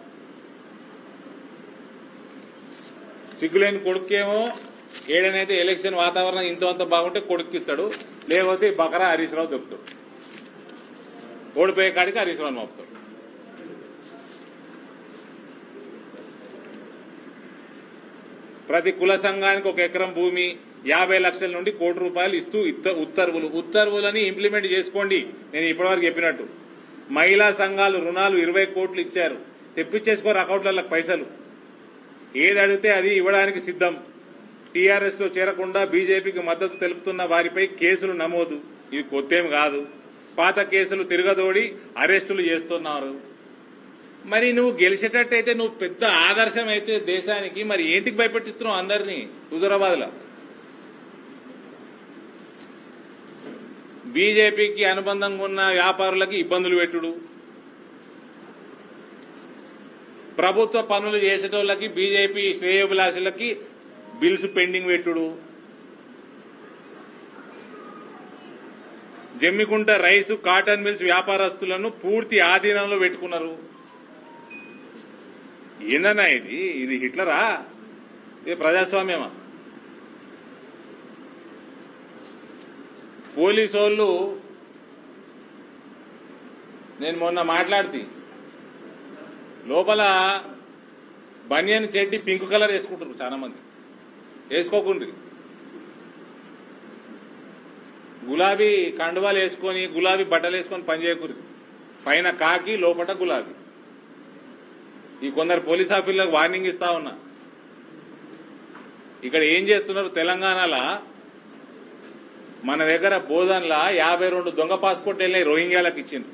సిగ్గులేని కొడుకేమో ఏడనైతే ఎలక్షన్ వాతావరణం ఇంత అంత బాగుంటే కొడుకు ఇస్తాడు లేకపోతే ఈ బకరా హరీష్ రావు దొరుకుతాడు ఓడిపోయే కాడికి హరీష్ రావు మోపుతాడు ప్రతి కుల సంఘానికి ఒక ఎకరం భూమి యాభై లక్షల నుండి కోటి రూపాయలు ఇస్తూ ఇత్త- ఉత్తర్వులు ఉత్తర్వులని ఇంప్లిమెంట్ చేసుకోండి నేను ఇప్పటివరకు చెప్పినట్టు మహిళా సంఘాలు రుణాలు ఇరవై కోట్లు ఇచ్చారు తెప్పించేసుకోరు అకౌంట్లలో పైసలు ఏది అడిగితే అది ఇవ్వడానికి సిద్ధం టీఆర్ఎస్ లో చేరకుండా బీజేపీకి మద్దతు తెలుపుతున్న వారిపై కేసులు నమోదు ఇది కొత్తేం కాదు పాత కేసులు తిరగదోడి అరెస్టులు చేస్తున్నారు మరి నువ్వు గెలిచేటట్టయితే నువ్వు పెద్ద ఆదర్శం అయితే దేశానికి మరి ఏంటికి భయపెట్టిస్తున్నావు అందరినీ హుజురాబాద్ లో బీజేపీకి అనుబంధంగా ఉన్న వ్యాపారులకి ఇబ్బందులు పెట్టుడు ప్రభుత్వ పనులు చేసేటోళ్ళకి బీజేపీ శ్రేయోభిలాషులకి బిల్స్ పెండింగ్ పెట్టుడు జమ్మికుంట రైసు కాటన్ మిల్స్ వ్యాపారస్తులను పూర్తి ఆధీనంలో పెట్టుకున్నారు ఏందన్నా ఇది ఇది హిట్లరా ఇది ప్రజాస్వామ్యమా పోలీసు వాళ్ళు నేను మొన్న మాట్లాడితే లోపల బనియన్ చెడ్డి పింక్ కలర్ వేసుకుంటారు చాలా మంది వేసుకోకుండ్రి గులాబీ కండువాలు వేసుకొని గులాబీ బట్టలు వేసుకొని పనిచేయకూడదు పైన కాకి లోపల గులాబీ ఈ కొందరు పోలీస్ ఆఫీసర్లకు వార్నింగ్ ఇస్తా ఉన్నా ఇక్కడ ఏం చేస్తున్నారు తెలంగాణలో మన దగ్గర బోధన్లా యాభై రెండు దొంగ పాస్పోర్ట్ వెళ్ళినాయి రోహింగ్యాలకు ఇచ్చింది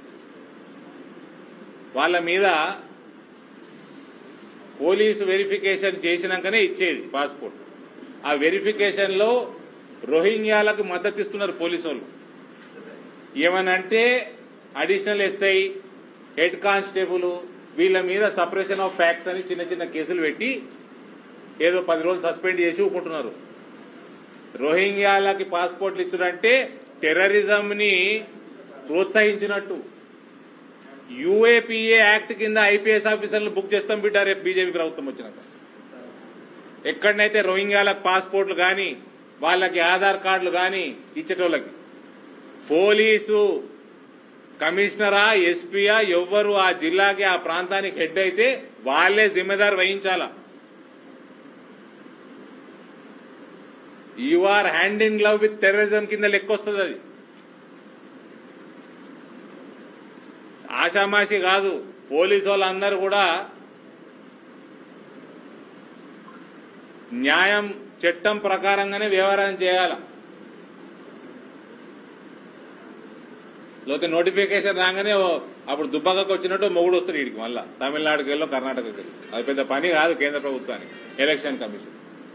వాళ్ళ మీద పోలీసు వెరిఫికేషన్ చేసినాకనే ఇచ్చేది పాస్పోర్ట్ ఆ వెరిఫికేషన్ లో రోహింగ్యాలకు మద్దతు ఇస్తున్నారు పోలీసు వాళ్ళు ఏమనంటే అడిషనల్ ఎస్ఐ హెడ్ కానిస్టేబుల్ వీళ్ళ మీద సపరేషన్ ఆఫ్ ఫ్యాక్ట్స్ అని చిన్న చిన్న కేసులు పెట్టి ఏదో పది రోజులు సస్పెండ్ చేసి ఊకుంటున్నారు రోహింగ్యాలకి పాస్పోర్ట్లు ఇచ్చుడంటే టెర్రరిజం ని ప్రోత్సహించినట్టు యూఏపీఏ యాక్ట్ కింద ఐపీఎస్ ఆఫీసర్లు బుక్ చేస్తాం బిడ్డ రేపు బీజేపీ ప్రభుత్వం వచ్చినాక ఎక్కడనైతే రోహింగ్యాలకు పాస్పోర్ట్లు కానీ వాళ్ళకి ఆధార్ కార్డులు కానీ ఇచ్చేటోళ్ళకి పోలీసు కమిషనరా ఎస్పీయా ఎవ్వరు ఆ జిల్లాకి ఆ ప్రాంతానికి హెడ్ అయితే వాళ్ళే జిమ్మెదారు వహించాలా you are hand in glove with terrorism కింద లెక్కొస్తుంది అది ఆ ఆషామాషి కాదు పోలీసు వాళ్ళందరూ కూడా న్యాయం చట్టం ప్రకారంగానే వ్యవహారం చేయాల లేకపోతే నోటిఫికేషన్ రాగానే ఓ అప్పుడు దుబ్బకకు వచ్చినట్టు మొగుడు వస్తాడు వీడికి మళ్ళా తమిళనాడుకి వెళ్ళో కర్ణాటకకి వెళ్ళి అది పెద్ద పని కాదు కేంద్ర ప్రభుత్వానికి ఎలక్షన్ కమిషన్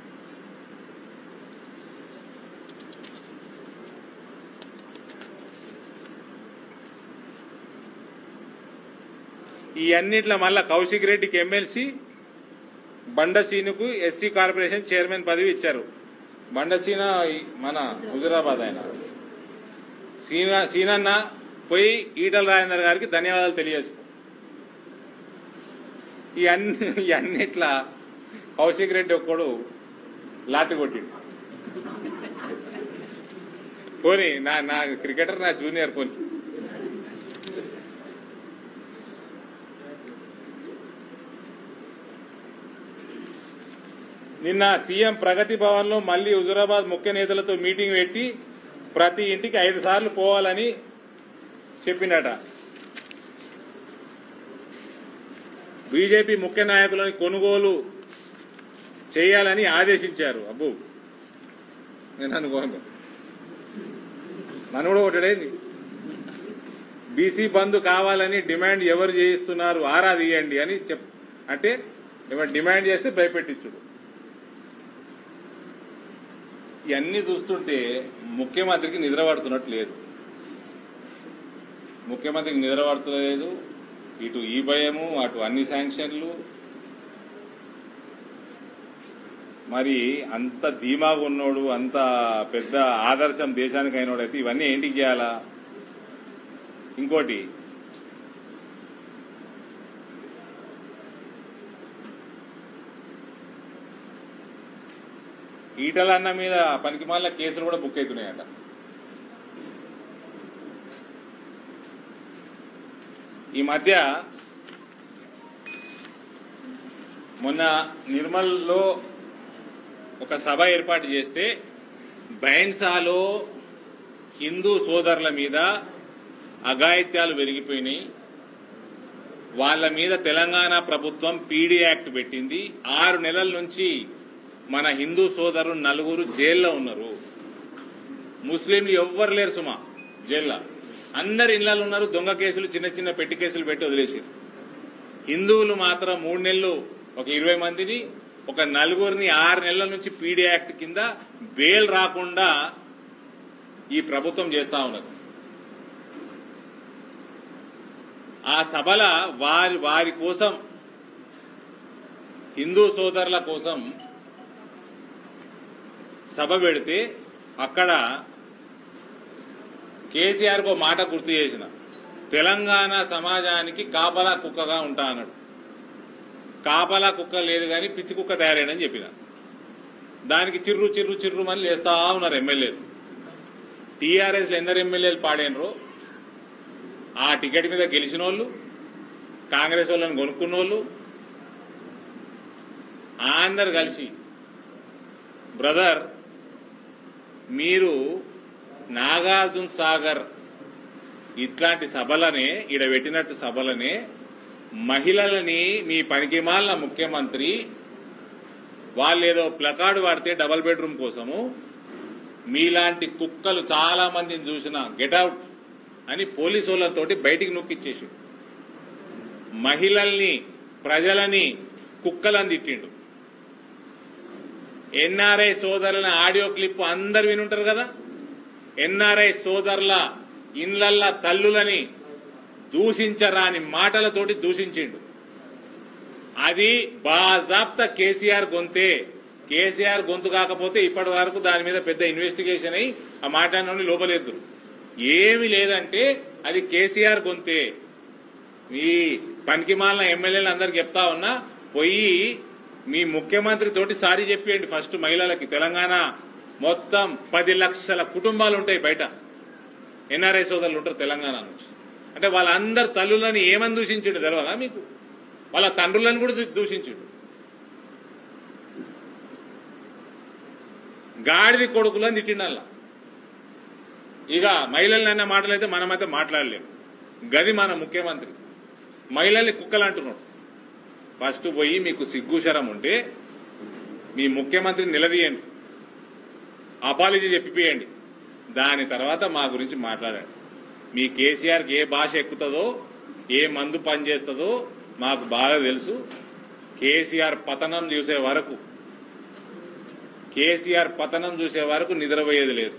ఈ అన్నిట్లో మళ్ళా కౌశిక్ రెడ్డికి ఎమ్మెల్సీ బండసీనుకు ఎస్సీ కార్పొరేషన్ చైర్మన్ పదవి ఇచ్చారు బండసీన ఈ మన హుజురాబాద్ ఆయన సీనా సీనన్న పోయి ఈటల రాజేందర్ గారికి ధన్యవాదాలు తెలియజేసుకో ఈ అన్ని ఈ అన్నిట్లా కౌశిక్ రెడ్డి ఒక్కడు లాటి కొట్టిండు పోనీ నా నా క్రికెటర్ నా జూనియర్ పోనీ నిన్న సీఎం ప్రగతి భవన్ లో మళ్లీ హుజురాబాద్ ముఖ్య నేతలతో మీటింగ్ పెట్టి ప్రతి ఇంటికి ఐదు సార్లు పోవాలని చెప్పినట బీజేపీ ముఖ్య నాయకులని కొనుగోలు చేయాలని ఆదేశించారు అబ్బు నేను అనుకోను మనవుడు ఒకటేంది బీసీ బంద్ కావాలని డిమాండ్ ఎవరు చేయిస్తున్నారు ఆరా తీయండి అని చెప్ అంటే ఎవరు డిమాండ్ చేస్తే భయపెట్టించుడు ఇవన్నీ చూస్తుంటే ముఖ్యమంత్రికి నిద్ర పడుతున్నట్టు లేదు ముఖ్యమంత్రికి నిద్ర పడుతలేదు ఇటు ఈ భయము అటు అన్ని శాంక్షన్లు మరి అంత ధీమాగా ఉన్నోడు అంత పెద్ద ఆదర్శం దేశానికి అయినోడైతే ఇవన్నీ ఏంటికి చేయాలా ఇంకోటి ఈటలన్న మీద పనికి మళ్ళా కేసులు కూడా బుక్ అవుతున్నాయట ఈ మధ్య మొన్న నిర్మల్లో ఒక సభ ఏర్పాటు చేస్తే బైన్సాలో హిందూ సోదరుల మీద అఘాయిత్యాలు పెరిగిపోయినాయి వాళ్ళ మీద తెలంగాణ ప్రభుత్వం పీడీ యాక్ట్ పెట్టింది ఆరు నెలల నుంచి మన హిందూ సోదరులు నలుగురు జైల్లో ఉన్నారు ముస్లింలు ఎవ్వరు లేరు సుమా జైల్లో అందరు ఇళ్లలో ఉన్నారు దొంగ కేసులు చిన్న చిన్న పెట్టి కేసులు పెట్టి వదిలేసారు హిందువులు మాత్రం మూడు నెలలు ఒక ఇరవై మందిని ఒక నలుగురిని ఆరు నెలల నుంచి పీడీ యాక్ట్ కింద బెయిల్ రాకుండా ఈ ప్రభుత్వం చేస్తా ఉన్నది ఆ సభల వారి వారి కోసం హిందూ సోదరుల కోసం సభ పెడితే అక్కడ కేసీఆర్ కు మాట గుర్తు చేసిన తెలంగాణ సమాజానికి కాపలా కుక్కగా ఉంటా అన్నాడు కాపలా కుక్క లేదు కానీ పిచ్చి కుక్క తయారైనని చెప్పిన దానికి చిర్రు చిర్రు చిర్రు అని లేస్తా ఉన్నారు ఎమ్మెల్యేలు టీఆర్ఎస్ లో ఎందరు ఎమ్మెల్యేలు పాడేనరు ఆ టికెట్ మీద గెలిచిన వాళ్ళు కాంగ్రెస్ వాళ్ళని కొనుక్కున్న వాళ్ళు అందరు కలిసి బ్రదర్ మీరు నాగార్జున సాగర్ ఇట్లాంటి సభలనే ఈడ పెట్టినట్టు సభలనే మహిళలని మీ పనికిమాలిన ముఖ్యమంత్రి వాళ్ళేదో ప్లకార్డు వాడితే డబల్ బెడ్రూమ్ కోసము మీలాంటి కుక్కలు చాలా మందిని చూసిన గెట్అవుట్ అని పోలీసు వాళ్ళతోటి బయటికి నొక్కిచ్చేసి మహిళల్ని ప్రజలని కుక్కలని తిట్టిండు ఎన్ఆర్ఐ సోదరుల ఆడియో క్లిప్ అందరు వినుంటారు కదా ఎన్ఆర్ఐ సోదరుల ఇండ్లల్ల తల్లులని దూషించరాని మాటలతోటి దూషించిండు అది బాజాప్త కేసీఆర్ గొంతే కేసీఆర్ గొంతు కాకపోతే ఇప్పటి వరకు దాని మీద పెద్ద ఇన్వెస్టిగేషన్ అయి ఆ మాట్లాడిన లోపలేదు ఏమి లేదంటే అది కేసీఆర్ గొంతే మీ పనికిమాలిన ఎమ్మెల్యేలు అందరికి చెప్తా ఉన్నా పోయి మీ ముఖ్యమంత్రి తోటి సారీ చెప్పేయండి ఫస్ట్ మహిళలకి తెలంగాణ మొత్తం పది లక్షల కుటుంబాలు ఉంటాయి బయట ఎన్ఆర్ఐ సోదరులు ఉంటారు తెలంగాణ నుంచి అంటే వాళ్ళందరు తల్లులని ఏమని దూషించాడు తెలియదా మీకు వాళ్ళ తండ్రులను కూడా దూ- దూషించాడు గాడిది కొడుకులని తిట్టిండల్లా ఇక మహిళలన్న మాటలైతే మనమైతే మాట్లాడలేము గది మన ముఖ్యమంత్రి మహిళల్ని కుక్కలు అంటున్నాడు ఫస్ట్ పోయి మీకు సిగ్గుశరం ఉంటే మీ ముఖ్యమంత్రిని నిలదీయండి అపాలజీ చెప్పిపోయండి దాని తర్వాత మా గురించి మాట్లాడండి మీ కేసీఆర్కి ఏ భాష ఎక్కుతుందో ఏ మందు పనిచేస్తుందో మాకు బాగా తెలుసు కేసీఆర్ పతనం చూసే వరకు కేసీఆర్ పతనం చూసే వరకు నిద్రపోయేది లేదు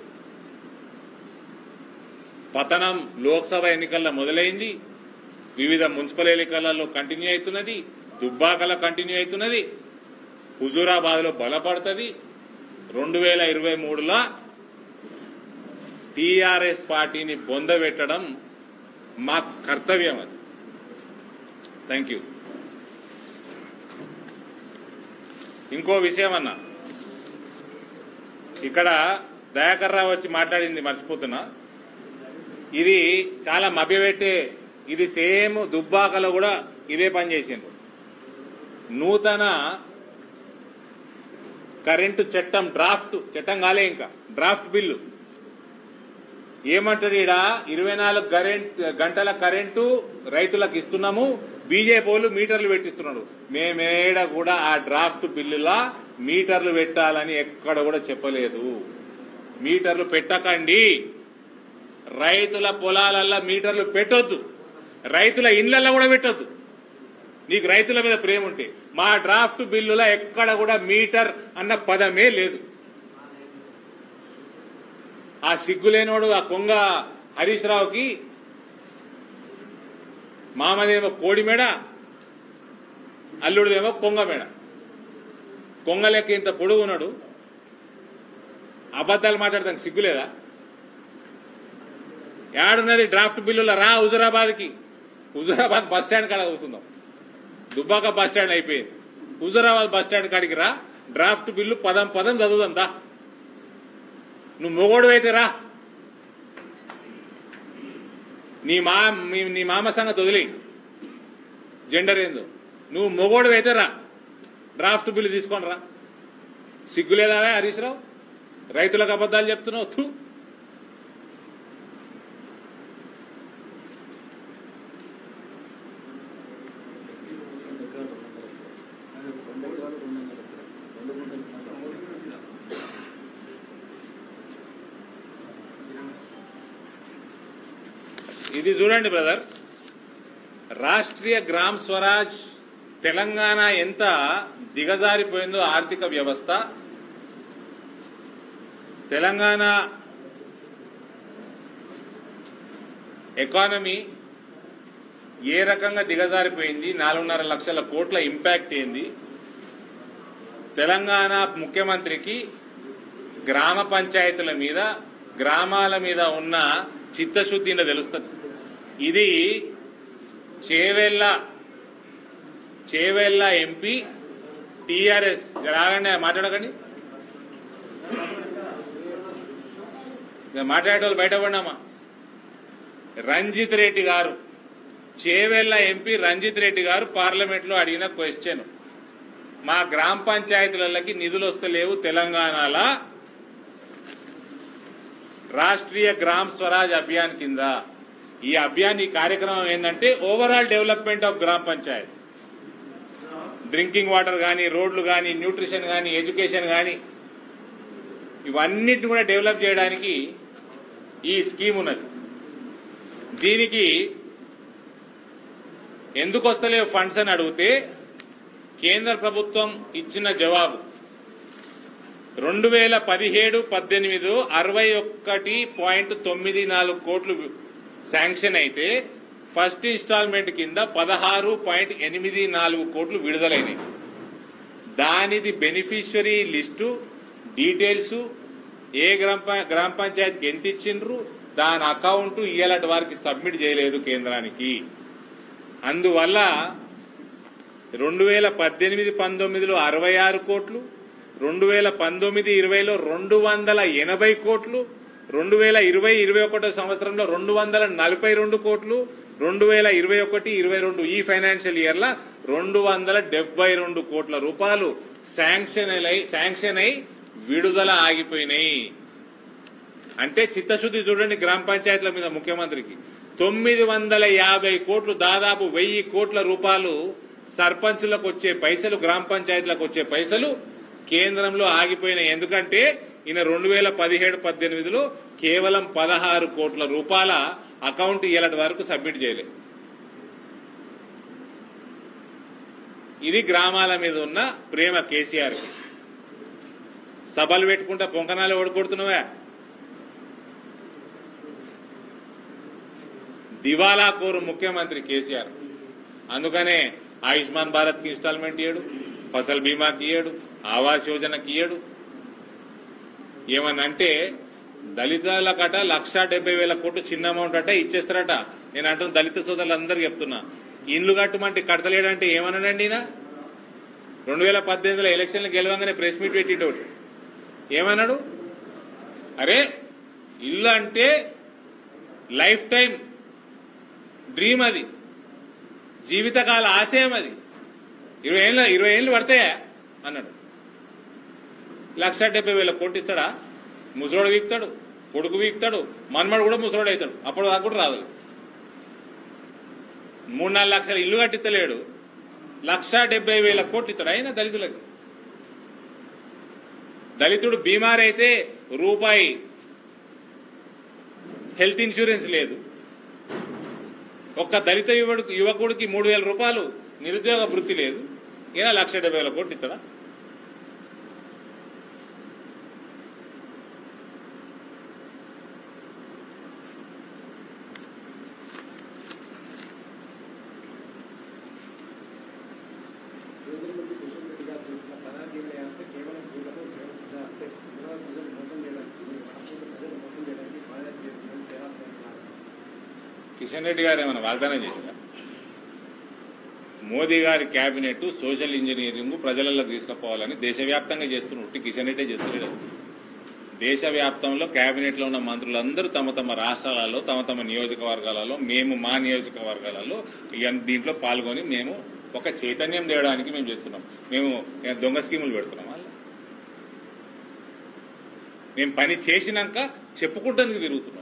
పతనం లోక్సభ ఎన్నికల్లో మొదలైంది వివిధ మున్సిపల్ ఎన్నికలలో కంటిన్యూ అవుతున్నది దుబ్బాకలో కంటిన్యూ అవుతున్నది హుజూరాబాద్ లో బలపడుతుంది రెండు వేల ఇరవై మూడులో టీఆర్ఎస్ పార్టీని బొందబెట్టడం మా కర్తవ్యం అది థ్యాంక్ యూ ఇంకో విషయం అన్నా ఇక్కడ దయాకర్ రావు వచ్చి మాట్లాడింది మర్చిపోతున్నా ఇది చాలా మభ్యపెట్టే ఇది సేమ్ దుబ్బాకలో కూడా ఇదే పని చేసిండ్రు నూతన కరెంటు చట్టం డ్రాఫ్ట్ చట్టం కాలే ఇంకా డ్రాఫ్ట్ బిల్లు ఏమంటాడు ఈడ ఇరవై నాలుగు కరెంట్ గంటల కరెంటు రైతులకు ఇస్తున్నాము బీజేపీ వాళ్ళు మీటర్లు పెట్టిస్తున్నాడు మేమేడ కూడా ఆ డ్రాఫ్ట్ బిల్లులా మీటర్లు పెట్టాలని ఎక్కడ కూడా చెప్పలేదు మీటర్లు పెట్టకండి రైతుల పొలాలల్లో మీటర్లు పెట్టొద్దు రైతుల ఇండ్లలో కూడా పెట్టొద్దు నీకు రైతుల మీద ప్రేమ ఉంటే మా డ్రాఫ్ట్ బిల్లులో ఎక్కడ కూడా మీటర్ అన్న పదమే లేదు ఆ సిగ్గులేనోడు ఆ కొంగ హరీష్ రావుకి మామదేమో కోడి మేడ అల్లుడిదేమో కొంగ మేడ కొంగ లెక్క ఇంత పొడుగు ఉన్నాడు అబద్ధాలు మాట్లాడతానికి సిగ్గులేదా ఏడున్నది డ్రాఫ్ట్ బిల్లుల రా హుజురాబాద్కి హుజురాబాద్ బస్ స్టాండ్ కాడ కూర్చుందాం దుబ్బాక బస్ స్టాండ్ అయిపోయింది హుజురాబాద్ బస్ స్టాండ్ కాడికి రా డ్రాఫ్ట్ బిల్లు పదం పదం చదువుదాం దా నువ్వు మొగోడు అయితే రా నీ మా మీ- నీ మామ సంగతి వదిలి జెండర్ ఏందో నువ్వు మొగోడు అయితే రా డ్రాఫ్ట్ బిల్లు తీసుకొని రా సిగ్గులేదా హరీష్ రావు రైతులకు అబద్ధాలు చెప్తున్నావు థూ ఇది చూడండి బ్రదర్ రాష్ట్రీయ గ్రామ్ స్వరాజ్ తెలంగాణ ఎంత దిగజారిపోయిందో ఆర్థిక వ్యవస్థ తెలంగాణ ఎకానమీ ఏ రకంగా దిగజారిపోయింది నాలుగున్నర లక్షల కోట్ల ఇంపాక్ట్ ఏంది తెలంగాణ ముఖ్యమంత్రికి గ్రామ పంచాయతీల మీద గ్రామాల మీద ఉన్న చిత్తశుద్ధి ఇందులో తెలుస్తుంది ఇది చేవెళ్ళ చేవెళ్ళ ఎంపీ టిఆర్ఎస్ రాగండి మాట్లాడకండి ఇక మాట్లాడేటోళ్ళు బయట పడినామా రంజిత్ రెడ్డి గారు చేవెళ్ళ ఎంపీ రంజిత్ రెడ్డి గారు పార్లమెంట్ లో అడిగిన క్వశ్చన్ మా గ్రామ పంచాయతీలకి నిధులు వస్తలేవు తెలంగాణలో రాష్ట్రీయ గ్రామ్ స్వరాజ్ అభియాన్ కింద ఈ అభియాన్ ఈ కార్యక్రమం ఏంటంటే ఓవరాల్ డెవలప్మెంట్ ఆఫ్ గ్రామ పంచాయత్ డ్రింకింగ్ వాటర్ కానీ రోడ్లు కానీ న్యూట్రిషన్ కానీ ఎడ్యుకేషన్ కానీ ఇవన్నిటిని కూడా డెవలప్ చేయడానికి ఈ స్కీమ్ ఉన్నది దీనికి ఎందుకు వస్తలేవు ఫండ్స్ అని అడిగితే కేంద్ర ప్రభుత్వం ఇచ్చిన జవాబు రెండు వేల పదిహేడు పద్దెనిమిది అరవై ఒక్కటి పాయింట్ తొమ్మిది నాలుగు కోట్లు శాంక్షన్ అయితే ఫస్ట్ ఇన్స్టాల్మెంట్ కింద పదహారు పాయింట్ ఎనిమిది నాలుగు కోట్లు విడుదలైనవి దానిది బెనిఫిషియరీ లిస్టు డీటెయిల్స్ ఏ గ్రామ పం- గ్రామ పంచాయతీకి ఎంత ఇచ్చిండ్రు దాని అకౌంట్ ఇయ్యాలటి వారికి సబ్మిట్ చేయలేదు కేంద్రానికి అందువల్ల రెండు వేల పద్దెనిమిది పంతొమ్మిదిలో అరవై ఆరు కోట్లు రెండు వేల పంతొమ్మిది ఇరవైలో రెండు వందల ఎనభై కోట్లు రెండు వేల ఇరవై ఇరవై ఒకటో సంవత్సరంలో రెండు వందల నలభై రెండు కోట్లు రెండు వేల ఇరవై ఒకటి ఇరవై రెండు ఈ ఫైనాన్షియల్ ఇయర్ లా రెండు వందల డెబ్బై రెండు కోట్ల రూపాయలు శాంక్షన్ అయి శాంక్షన్ అయి విడుదల ఆగిపోయినాయి అంటే చిత్తశుద్ధి చూడండి గ్రామ పంచాయతీల మీద ముఖ్యమంత్రికి తొమ్మిది వందల యాభై కోట్లు దాదాపు వెయ్యి కోట్ల రూపాయలు సర్పంచులకు వచ్చే పైసలు గ్రామ పంచాయతీలకు వచ్చే పైసలు కేంద్రంలో ఆగిపోయినాయి ఎందుకంటే ఈయన రెండు వేల పదిహేడు పద్దెనిమిదిలో కేవలం పదహారు కోట్ల రూపాయల అకౌంట్ ఇలాంటి వరకు సబ్మిట్ చేయలేదు ఇది గ్రామాల మీద ఉన్న ప్రేమ కేసీఆర్ సభలు పెట్టుకుంటా పొంకనాలు ఓడికొడుతున్నావా దివాలా కోరు ముఖ్యమంత్రి కేసీఆర్ అందుకనే ఆయుష్మాన్ భారత్ కి ఇన్స్టాల్మెంట్ ఇయ్యడు ఫసల్ బీమాకి ఇయ్యడు ఆవాస్ యోజనకి ఇయ్యడు ఏమనంటే దళితుల కట లక్ష డెబ్బై వేల కోట్లు చిన్న అమౌంట్ అట ఇచ్చేస్తారట నేను అంటున్న దళిత సోదరులందరూ చెప్తున్నా ఇండ్లు కట్టమంటే కడతలేడంటే ఏమన్నాడండి ఈయన రెండు వేల పద్దెనిమిదిలో ఎలక్షన్లు గెలవంగానే ప్రెస్ మీట్ పెట్టిండోడు ఏమన్నాడు అరే ఇల్లు అంటే లైఫ్ టైం డ్రీమ్ అది జీవితకాల ఆశయం అది ఇరవై ఏళ్ళ ఇరవై ఏళ్ళు పడతాయా అన్నాడు లక్ష డెబ్బై వేల కోట్లు ఇస్తాడా ముసలోడు వీక్తాడు కొడుకు వీక్తాడు మన్మడు కూడా ముసలోడు అవుతాడు అప్పుడు దాకా కూడా రాదు మూడు నాలుగు లక్షల ఇల్లు కట్టిస్తలేడు లక్ష డెబ్బై వేల కోట్లు ఇస్తాడు అయినా దళితులకి దళితుడు బీమార్ అయితే రూపాయి హెల్త్ ఇన్సూరెన్స్ లేదు ఒక్క దళిత యువకుడికి యువకుడికి మూడు వేల రూపాయలు నిరుద్యోగ వృత్తి లేదు ఇలా లక్ష డెబ్బై వేల కోట్లు ఇస్తాడా కేంద్రం నుంచి కిషన్ రెడ్డి గారు చేసిన పరాజీవన యాత్ర కేవలం భూములను అంటే గుజరాత్ ప్రజలు మోసం చేయడానికి రాష్ట్ర ప్రజలు మోసం చేయడానికి పాదయాత్ర చేస్తుందని తెరాస అంటున్నారు కిషన్ రెడ్డి గారు ఏమైనా వాగ్దానం చేశారా మోదీ గారి కేబినెట్ సోషల్ ఇంజనీరింగ్ ప్రజలలో తీసుకుపోవాలని దేశవ్యాప్తంగా చేస్తున్న ఉట్టి కిషన్ రెడ్డి చేస్తున్నాడు దేశవ్యాప్తంలో కేబినెట్ లో ఉన్న మంత్రులందరూ తమ తమ రాష్ట్రాలలో తమ తమ నియోజకవర్గాలలో మేము మా నియోజకవర్గాలలో ఇవన్నీ దీంట్లో పాల్గొని మేము ఒక చైతన్యం తేయడానికి మేము చేస్తున్నాం మేము ఏ దొంగ స్కీములు పెడుతున్నాం వాళ్ళ మేము పని చేసినాక చెప్పుకుంటానికి తిరుగుతున్నాం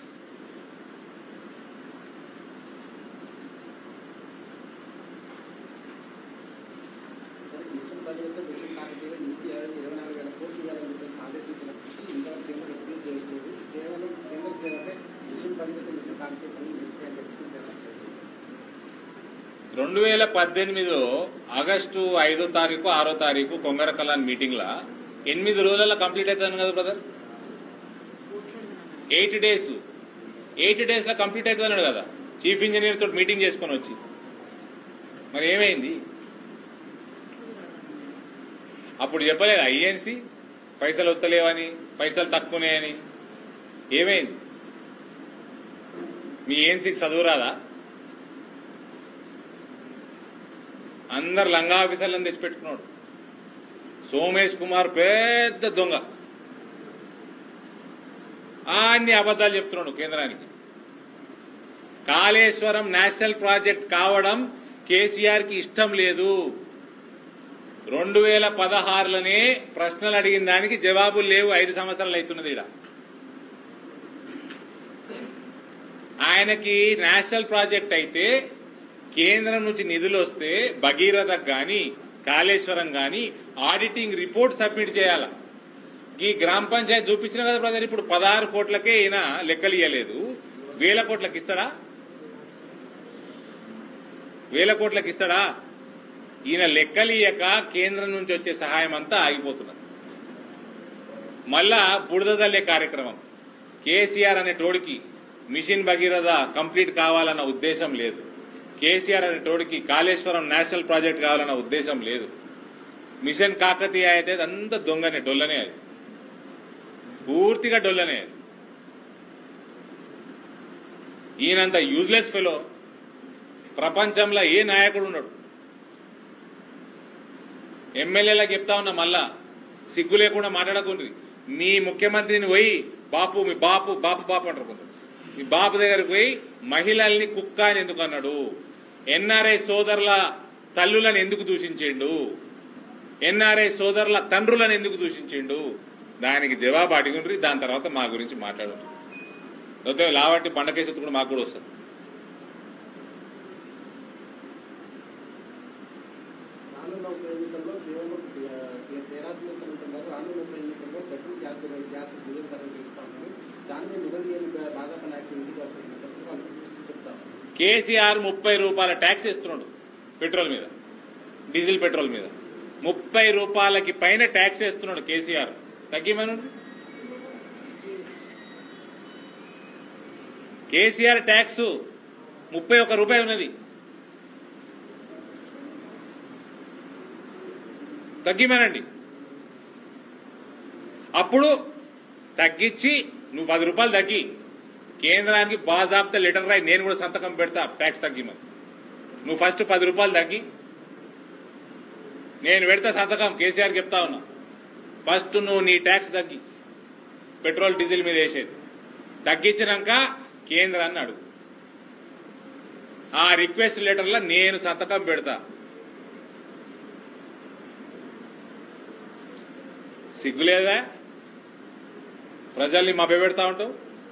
మరి మిషన్ బడ్జెట్ మిషన్ కాకపోతే నీతి ఆయోగ్ ఇరవై నాలుగు వేల కోట్లు ఇవ్వాలని చెప్పేసి ఆదేశించినప్పటికీ ఇంతవరకు కేంద్రం ఎప్పుడూ చేయలేదు కేవలం కేంద్రం చేయాలంటే మిషన్ బడ్జెట్ మిషన్ కాకపోతే పనులు చేస్తే అని చెప్పేసి తెరాస రెండు వేల పద్దెనిమిదిలో ఆగస్టు ఐదో తారీఖు ఆరో తారీఖు కొంగర కలాన్ మీటింగ్ లా ఎనిమిది రోజులలో కంప్లీట్ అవుతాను కదా brother eight days eight days లో కంప్లీట్ అవుతుంది అన్నాడు కదా చీఫ్ ఇంజనీర్ తోటి మీటింగ్ చేసుకొని వచ్చి మరి ఏమైంది అప్పుడు చెప్పలేదు ఐఎన్సి పైసలు వస్తలేవని పైసలు తక్కువనేయని ఏమైంది మీ ఏఎన్సీకి చదువు రాదా అందరు లంగా ఆఫీసర్లను తెచ్చిపెట్టుకున్నాడు సోమేష్ కుమార్ పెద్ద దొంగ అన్ని అబద్ధాలు చెప్తున్నాడు కేంద్రానికి కాళేశ్వరం నేషనల్ ప్రాజెక్ట్ కావడం కేసీఆర్ కి ఇష్టం లేదు రెండు వేల పదహారులోనే ప్రశ్నలు అడిగిన దానికి జవాబులు లేవు ఐదు సంవత్సరాలు అవుతున్నది ఇక్కడ ఆయనకి నేషనల్ ప్రాజెక్ట్ అయితే కేంద్రం నుంచి నిధులు వస్తే భగీరథ గాని కాళేశ్వరం గాని ఆడిటింగ్ రిపోర్ట్ సబ్మిట్ చేయాల ఈ గ్రామ పంచాయతీ చూపించిన కదా బ్రదర్ ఇప్పుడు పదహారు కోట్లకే ఈయన లెక్కలు ఇయ్యలేదు వేల కోట్లకి ఇస్తాడా వేల కోట్లకి ఇస్తాడా ఈయన లెక్కలియక కేంద్రం నుంచి వచ్చే సహాయం అంతా ఆగిపోతున్నది మళ్ళా బుడద జల్లే కార్యక్రమం కేసీఆర్ అనే టోడికి మిషన్ భగీరథ కంప్లీట్ కావాలన్న ఉద్దేశం లేదు కేసీఆర్ అనే టోడికి కాళేశ్వరం నేషనల్ ప్రాజెక్ట్ కావాలన్న ఉద్దేశం లేదు మిషన్ కాకతీయ అయితే అంత దొంగనే డొల్లనే అది పూర్తిగా డొల్లనే అది ఈయనంత యూజ్లెస్ ఫెలో ప్రపంచంలో ఏ నాయకుడు ఉన్నాడు ఎమ్మెల్యేలకు చెప్తా ఉన్నా మళ్ళా సిగ్గు లేకుండా మాట్లాడకుండ్రి మీ ముఖ్యమంత్రిని పోయి బాపు మీ బాపు బాపు బాపు అంటారు కొందరు మీ బాపు దగ్గరికి పోయి మహిళల్ని కుక్క అని ఎందుకు అన్నాడు ఎన్ఆర్ఐ సోదరుల తల్లులను ఎందుకు దూషించిండు ఎన్ఆర్ఐ సోదరుల తండ్రులను ఎందుకు దూషించిండు దానికి జవాబు అడిగుండ్రి దాని తర్వాత మా గురించి మాట్లాడు వద్దే లావంటి పండకేసి కూడా మాకు కూడా వస్తుంది ఇప్పుడు గ్యాస్ డీజిల్ ధరలు పెంచుతా ఉన్నారు దాని మీద మొదలు చేయని భాజపా నాయకులు ఇంటికి వస్తున్న ప్రస్తుతం వాళ్ళు చెప్తాం కేసీఆర్ ముప్పై రూపాయల ట్యాక్స్ ఇస్తున్నాడు పెట్రోల్ మీద డీజిల్ పెట్రోల్ మీద ముప్పై రూపాయలకి పైన ట్యాక్స్ వేస్తున్నాడు కేసీఆర్ తగ్గిమనండి కేసీఆర్ ట్యాక్స్ ముప్పై ఒక్క రూపాయి ఉన్నది తగ్గిమనండి అప్పుడు తగ్గించి నువ్వు పది రూపాయలు తగ్గి కేంద్రానికి బాజాబ్తా లెటర్ రాయి నేను కూడా సంతకం పెడతా ట్యాక్స్ తగ్గిమని నువ్వు ఫస్ట్ పది రూపాయలు తగ్గి నేను పెడతా సంతకం కేసీఆర్ చెప్తా ఉన్నా ఫస్ట్ నువ్వు నీ ట్యాక్స్ తగ్గి పెట్రోల్ డీజిల్ మీద వేసేది తగ్గించినాక కేంద్రాన్ని అడుగు ఆ రిక్వెస్ట్ లెటర్లో నేను సంతకం పెడతా సిగ్గులేదా ప్రజల్ని మభ్యపెడతా ఉంటావు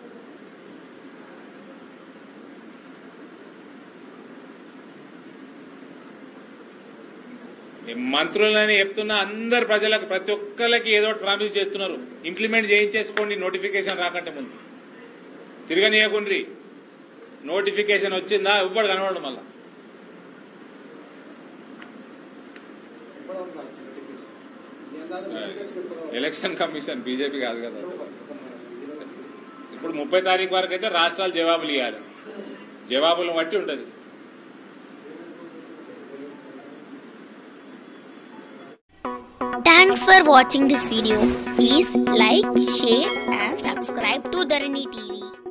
ఈ మంత్రులని చెప్తున్నా అందరు ప్రజలకు ప్రతి ఒక్కరికి ఏదో ఒకటి ప్రామిస్ చేస్తున్నారు ఇంప్లిమెంట్ చేయించేసుకోండి నోటిఫికేషన్ రాకంటే ముందు తిరగనీయకుండ్రి నోటిఫికేషన్ వచ్చిందా ఎవ్వడు కనబడడం మళ్ళా ఇప్పటివరకు రాలేదు నోటిఫికేషన్. మీ అందాజు నోటిఫికేషన్ ఇప్పటివరకు ఎలక్షన్ కమిషన్ బీజేపీ కాదు కదా ఇరవై- ఇప్పుడు ముప్పై తారీఖు వరకు అయితే రాష్ట్రాలు జవాబులు ఇవ్వాలి జవాబులను బట్టి ఉంటది Thanks for watching this video. Please like, share and subscribe to Dharani TV.